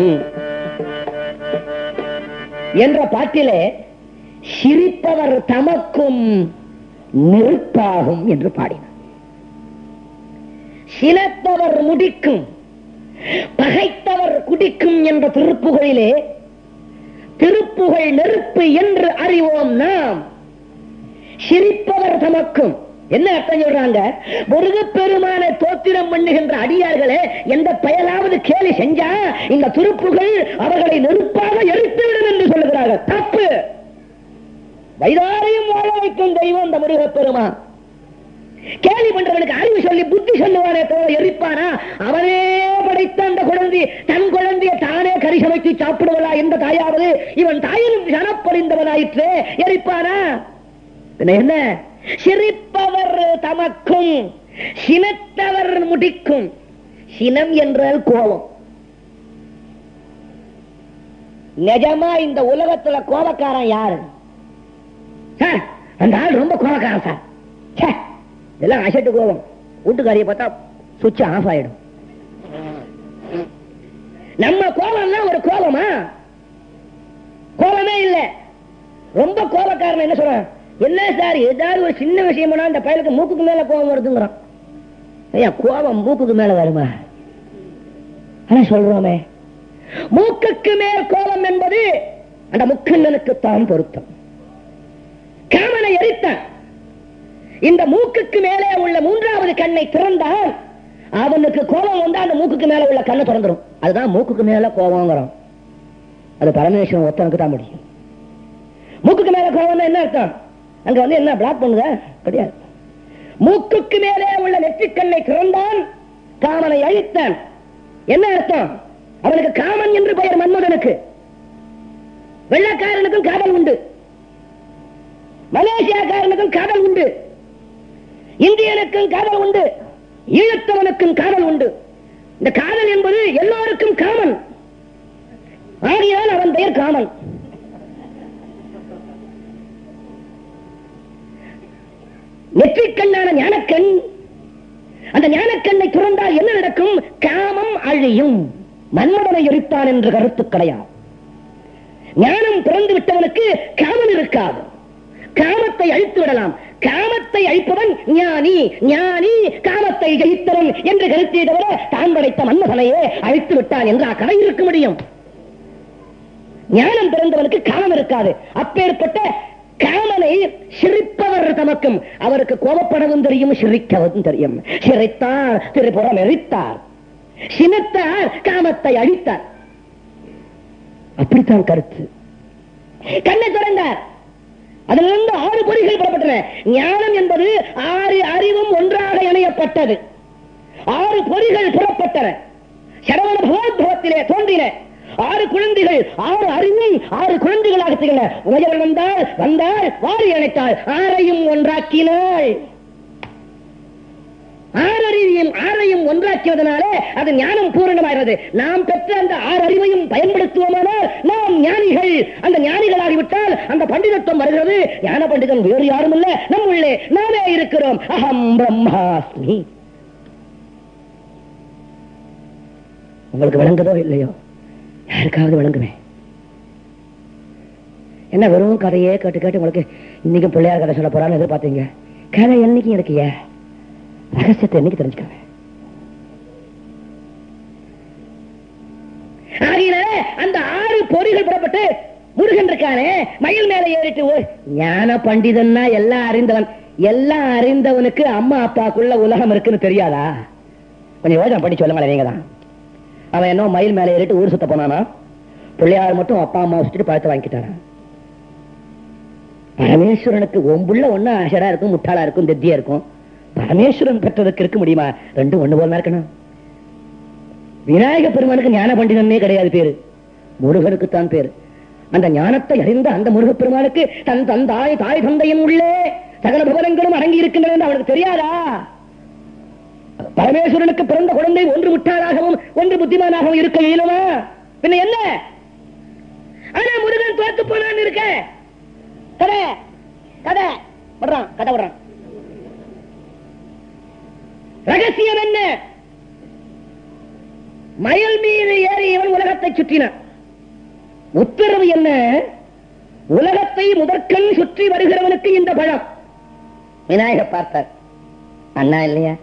என்ற பாட்டிலே சிரிப்பவர் தமக்கும் நெருப்பாகும் என்று பாடினார் சினத்தவர் முடிக்கும் பகைத்தவர் குடிக்கும் என்ற திருப்புகளிலே திருப்புகழ் நெருப்பு என்று அறிவோம் நாம் சிரிப்பவர் தமக்கும் என்ன அர்த்தம் சொல்றாங்க முருகப்பெருமான தோத்திரம் பண்ணுகின்ற அடியார்களே எந்த பயலாவது கேலி செஞ்சா இந்த திருப்புகள் அவர்களை நெருப்பாக எரித்துவிடும் என்று சொல்லுகிறார்கள் தப்பு வைதாரையும் வாழ வைக்கும் தெய்வம் இந்த முருகப்பெருமான் கேலி பண்றவனுக்கு அறிவு சொல்லி புத்தி சொல்லுவானே தவிர எரிப்பானா அவனே படைத்த அந்த குழந்தை தன் குழந்தைய தானே கறி சமைத்து சாப்பிடுவதா எந்த தாயாவது இவன் தாயிலும் சனப்பொழிந்தவனாயிற்று எரிப்பானா பின்ன என்ன சிரிப்பவர் தமக்கும் சினத்தவர் முடிக்கும் சினம் என்றால் கோபம் நிஜமா இந்த உலகத்துல கோபக்காரன் யாரு சார் அந்த ஆள் ரொம்ப கோபக்காரன் சார் ச்சே, இதெல்லாம் அசட்டு கோபம் வீட்டுக்காரியை பார்த்தா சுவிட்ச் ஆஃப் ஆயிடும் நம்ம கோபம்னா ஒரு கோபமா கோபமே இல்ல ரொம்ப கோபக்காரன் என்ன சொல்றான் என்ன சார் ஏதாவது ஒரு சின்ன விஷயம் அந்த பயலுக்கு மூக்குக்கு மேல கோபம் வருதுங்கிறான் ஐயா கோபம் மூக்குக்கு மேல வருமா ஆனா சொல்றோமே மூக்குக்கு மேல் கோபம் என்பது அந்த முக்கண்ணனுக்கு தான் பொருத்தம் காமனை எரித்தான் இந்த மூக்குக்கு மேலே உள்ள மூன்றாவது கண்ணை திறந்தால் அவனுக்கு கோபம் வந்து அந்த மூக்குக்கு மேல உள்ள கண்ணை திறந்துரும் அதுதான் மூக்குக்கு மேல கோபங்கிறோம் அது பரமேஸ்வரன் ஒருத்தனுக்கு தான் முடியும் மூக்குக்கு மேல கோபம் என்ன அர்த்தம் அங்க வந்து என்ன பிளாக் பண்ணுங்க கிடையாது மூக்குக்கு மேலே உள்ள நெற்றிக்கண்ணை திறந்தான் காமனை அழித்தான் என்ன அர்த்தம் அவனுக்கு காமன் என்று பெயர் மன்மதனுக்கு வெள்ளக்காரனுக்கும் காதல் உண்டு மலேசியாக்காரனுக்கும் காதல் உண்டு இந்தியனுக்கும் காதல் உண்டு ஈழத்தவனுக்கும் காதல் உண்டு இந்த காதல் என்பது எல்லோருக்கும் காமன் ஆகையால் அவன் பெயர் காமன் நெற்றிக்கண்ணான ஞானக்கண் அந்த ஞானக்கண்ணை துறந்தால் என்ன நடக்கும் காமம் அழியும் மன்மதனை எரித்தான் என்று கருத்து கிடையாது ஞானம் பிறந்து விட்டவனுக்கு காமம் இருக்காது காமத்தை அழித்து விடலாம் காமத்தை அழிப்பவன் ஞானி ஞானி காமத்தை ஜெயித்தவன் என்று கருத்தை தவிர தான் படைத்த மன்மதனையே அழித்து விட்டான் என்று கதை இருக்க முடியும் ஞானம் பிறந்தவனுக்கு காமம் இருக்காது அப்பேற்பட்ட காமனை சிரிப்பவர் தமக்கும் அவருக்கு கோபப்படவும் தெரியும் சிரிக்கவும் தெரியும் சிரித்தார் திருப்புறம் எரித்தார் சினத்தார் காமத்தை அழித்தார் அப்படித்தான் கருத்து கண்ணை திறந்தார் அதிலிருந்து ஆறு பொறிகள் பெறப்பட்டன ஞானம் என்பது ஆறு அறிவும் ஒன்றாக இணையப்பட்டது ஆறு பொறிகள் புறப்பட்டன சரவண பகவத்பவத்திலே தோன்றின ஆறு குழந்தைகள் ஆறு அறிவும் ஆறு குழந்தைகளாக திகழ உயர் வந்தால் வந்தால் வாரி அணைத்தாள் ஆறையும் ஒன்றாக்கினாள் ஆறறிவையும் ஆறையும் ஒன்றாக்கியதனாலே அது ஞானம் பூரணமாகிறது நாம் பெற்ற அந்த ஆறு அறிவையும் பயன்படுத்துவோமானால் நாம் ஞானிகள் அந்த ஞானிகளாகிவிட்டால் அந்த பண்டிதத்துவம் வருகிறது ஞான பண்டிதன் வேறு யாரும் இல்ல நம் உள்ளே நாமே இருக்கிறோம் அகம் பிரம்மாஸ்மி உங்களுக்கு விளங்குதோ இல்லையோ யாருக்காவது விளங்குமே என்ன வெறும் கதையே கேட்டு கேட்டு உங்களுக்கு இன்னைக்கு பிள்ளையார் கதை சொல்ல போறான்னு எதிர்பார்த்தீங்க கதை என்னைக்கு இருக்குய ரகசியத்தை என்னைக்கு தெரிஞ்சுக்கங்க ஆகையினால அந்த ஆறு பொறிகள் புறப்பட்டு முருகன் இருக்கானே மயில் மேல ஏறிட்டு ஓய் ஞான பண்டிதன்னா எல்லாம் அறிந்தவன் எல்லாம் அறிந்தவனுக்கு அம்மா அப்பாக்குள்ள உலகம் இருக்குன்னு தெரியாதா கொஞ்சம் யோசனை பண்ணி சொல்லுங்களேன் நீங்க தான் அவன் என்ன மயில் மேல ஏறிட்டு ஊர் சுத்த போனானா பிள்ளையார் மட்டும் அப்பா அம்மா வச்சுட்டு பழத்தை வாங்கிட்டானா பரமேஸ்வரனுக்கு ஒம்புள்ள ஒண்ணு அஷரா இருக்கும் முட்டாளா இருக்கும் தெத்தியா இருக்கும் பரமேஸ்வரன் பெற்றதுக்கு இருக்க முடியுமா ரெண்டும் ஒண்ணு போல இருக்கணும் விநாயக பெருமானுக்கு ஞான பண்டிதனே கிடையாது பேரு முருகனுக்கு தான் பேரு அந்த ஞானத்தை அறிந்த அந்த முருக பெருமானுக்கு தன் தந்தாய் தாய் தந்தையின் உள்ளே சகல பவனங்களும் அடங்கி இருக்கின்றன என்று அவனுக்கு தெரியாதா பரமேஸ்வரனுக்கு பிறந்த குழந்தை ஒன்று முட்டாளாகவும் ஒன்று புத்திமானாகவும் இருக்க இயலுமா பின்ன என்ன ஆனா முருகன் தோத்து போனான்னு இருக்க கதை கதை விடுறான் கதை விடுறான் ரகசியம் என்ன மயில் மீது ஏறி இவன் உலகத்தை சுற்றினான் உத்தரவு என்ன உலகத்தை முதற்கண் சுற்றி வருகிறவனுக்கு இந்த பழம் விநாயகர் பார்த்தார் அண்ணா இல்லையா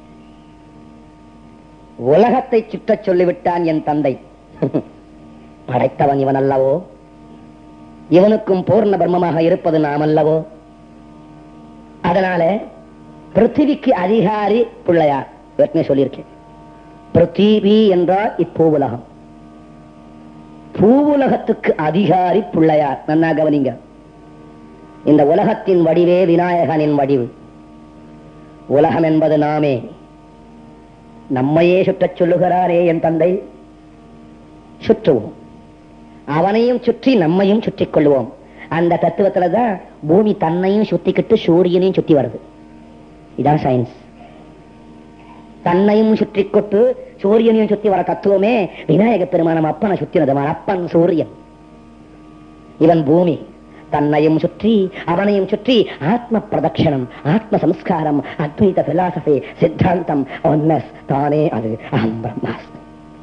உலகத்தை சுற்றச் சொல்லிவிட்டான் என் தந்தை படைத்தவன் இவன் அல்லவோ இவனுக்கும் பூர்ண பிரம்மமாக இருப்பது நாம் அல்லவோ அதனால பிருத்திவிக்கு அதிகாரி பிள்ளையார் ஏற்கனவே சொல்லியிருக்கேன் பிருத்திவி என்றால் இப்பூவுலகம் பூவுலகத்துக்கு அதிகாரி பிள்ளையார் நன்னா கவனிங்க இந்த உலகத்தின் வடிவே விநாயகனின் வடிவு உலகம் என்பது நாமே நம்மையே சுற்றச் சொல்லுகிறாரே என் தந்தை சுற்றுவோம் அவனையும் சுற்றி நம்மையும் சுற்றிக் கொள்வோம் அந்த தத்துவத்துல தான் பூமி தன்னையும் சுத்திக்கிட்டு சூரியனையும் சுத்தி வருது இதான் சயின்ஸ் தன்னையும் சுற்றி கொட்டு சூரியனையும் சுத்தி வர தத்துவமே விநாயக பெருமானம் அப்பனை சுத்தினது அவன் அப்பன் சூரியன் இவன் பூமி தன்னையும் சுற்றி அவனையும் சுற்றி ஆத்ம பிரதட்சணம் ஆத்ம சம்ஸ்காரம் அத்வைத பிலாசபி சித்தாந்தம் ஒன்னஸ் தானே அது அகம் பிரம்மாஸ்மி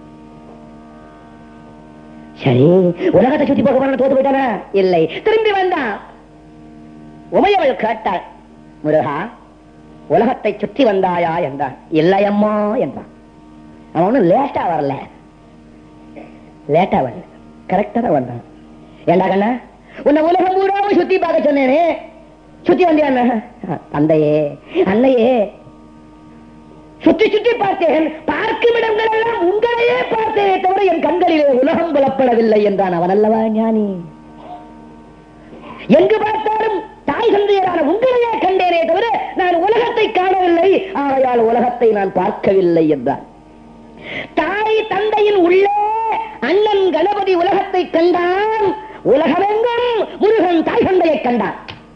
சரி உலகத்தை சுத்தி போக போன தோத்து போயிட்டானா இல்லை திரும்பி வந்தான் உமையவள் கேட்டாள் முருகா உலகத்தை சுற்றி வந்தாயா என்றான் இல்லையம்மா என்றான் அவன் ஒன்னும் லேட்டா வரல லேட்டா வரல கரெக்டா தான் வந்தான் ஏண்டா கண்ணா உன்னை உலகம் பூராவும் சுத்தி பார்க்க சொன்னேனே சுத்தி வந்தியா தந்தையே அன்னையே சுற்றி சுற்றி பார்த்தேன் பார்க்கும் இடங்கள் எல்லாம் உங்களையே பார்த்தேனே தவிர என் கண்களிலே உலகம் புலப்படவில்லை என்றான் அவன் அல்லவா ஞானி எங்கு பார்த்தாலும் தாய் தந்தையரான உங்களையே கண்டேனே தவிர நான் உலகத்தை காணவில்லை ஆகையால் உலகத்தை நான் பார்க்கவில்லை என்றான் தாய் தந்தையின் உள்ளே அண்ணன் கணபதி உலகத்தை கண்டான் உலகமெங்கும் முருகன் தாய் தந்தையை கண்டான்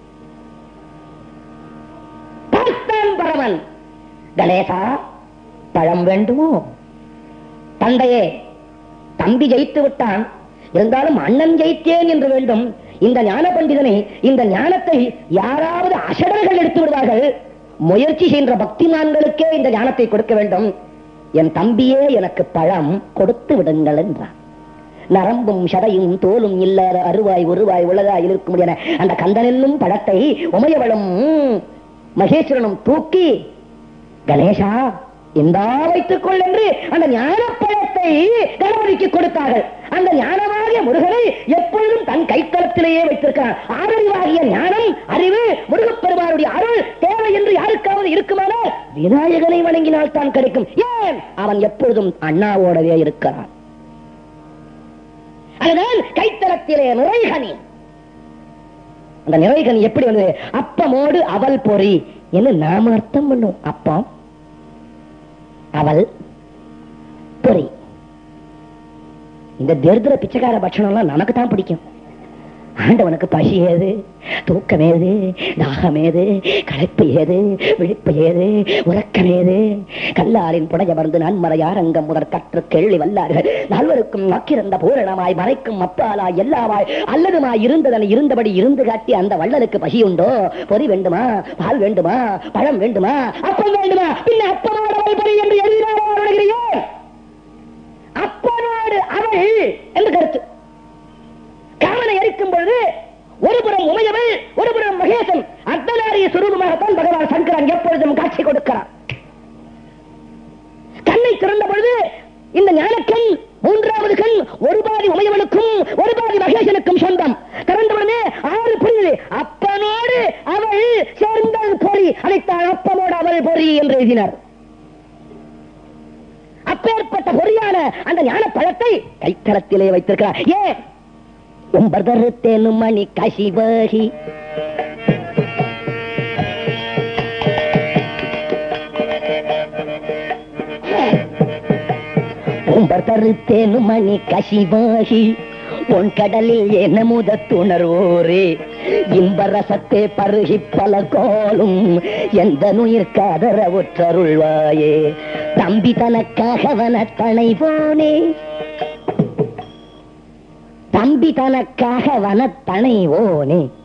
பார்த்தான் பரவன் கணேசா பழம் வேண்டுமோ தந்தையே தம்பி ஜெயித்து விட்டான் இருந்தாலும் அண்ணன் ஜெயித்தேன் என்று வேண்டும் இந்த ஞான பண்டிதனை இந்த ஞானத்தை யாராவது அசடர்கள் எடுத்து விடுவார்கள் முயற்சி செய்கின்ற பக்திமான்களுக்கே இந்த ஞானத்தை கொடுக்க வேண்டும் என் தம்பியே எனக்கு பழம் கொடுத்து விடுங்கள் என்றான் நரம்பும் சடையும் தோலும் இல்லாத அருவாய் ஒருவாய் உலகாய் இருக்கும் என அந்த கந்தனென்னும் பழத்தை உமையவளும் மகேஸ்வரனும் தூக்கி கணேசா இந்தா வைத்துக் கொள் என்று அந்த ஞானப்பழத்தை கணபதிக்கு கொடுத்தார்கள் அந்த ஞானமாகிய முருகனை எப்பொழுதும் தன் கைத்தளத்திலேயே வைத்திருக்கிறான் ஆறறிவாகிய ஞானம் அறிவு முருகப்பெருமானுடைய அருள் தேவை என்று யாருக்காவது இருக்குமானால் விநாயகனை வணங்கினால் தான் கிடைக்கும் ஏன் அவன் எப்பொழுதும் அண்ணாவோடவே இருக்கிறான் அதுதான் கைத்தளத்திலே நிறைகனி அந்த நிறைகனி எப்படி வந்தது அப்பமோடு அவல் பொறி என்று நாம அர்த்தம் பண்ணும் அப்பம் அவள் பொறி இந்த தரித்திர பிச்சைக்கார பட்சணம் எல்லாம் நமக்கு தான் பிடிக்கும் ஆண்டவனுக்கு பசி ஏது தூக்கம் ஏது தாகம் ஏது களைப்பு ஏது விழிப்பு ஏது உறக்கம் ஏது கல்லாரின் புடைய மருந்து நன்மறையார் அங்கம் முதற் கற்று கேள்வி வல்லார்கள் நால்வருக்கும் நக்கிருந்த பூரணமாய் மறைக்கும் அப்பாலாய் எல்லாமாய் அல்லதுமாய் இருந்ததனை இருந்தபடி இருந்து காட்டி அந்த வள்ளலுக்கு பசி உண்டோ பொறி வேண்டுமா பால் வேண்டுமா பழம் வேண்டுமா அப்பம் வேண்டுமா பின்ன அப்பனோடு அவள் பொறி என்று எழுதினார் அப்பனோடு அவள் என்று கருத்து காமனை எரிக்கும் பொழுது ஒரு புறம் உமையவள் ஒரு புறம் மகேசன் அர்த்தநாரிய சுரூபமாகத்தான் பகவான் சங்கரன் எப்பொழுதும் காட்சி கொடுக்கிறார் கண்ணை திறந்த பொழுது இந்த ஞானக்கண் மூன்றாவது கண் ஒரு பாதி உமையவனுக்கும் ஒரு பாதி மகேசனுக்கும் சொந்தம் திறந்தவுடனே ஆறு புரியுது அப்பனோடு அவள் சேர்ந்தல் பொறி அதைத்தான் அப்பனோடு அவள் பொறி என்று எழுதினார் அப்பேற்பட்ட பொறியான அந்த ஞான பழத்தை கைத்தளத்திலே வைத்திருக்கிறார் ஏன் ஒன்பதறுத்தேனும் மணி கசிவகி ஒன்பதறுத்தேனும் மணி கசிவாகி பொன் கடலில் என்ன முத துணர்வோரே இன்பரசத்தே பருகி பல கோலும் எந்த நுயிர் காதர ஒற்றருள்வாயே தம்பி தனக்காக வனத்தனை போனே தம்பி தனக்காக வனத்தனை ஓனே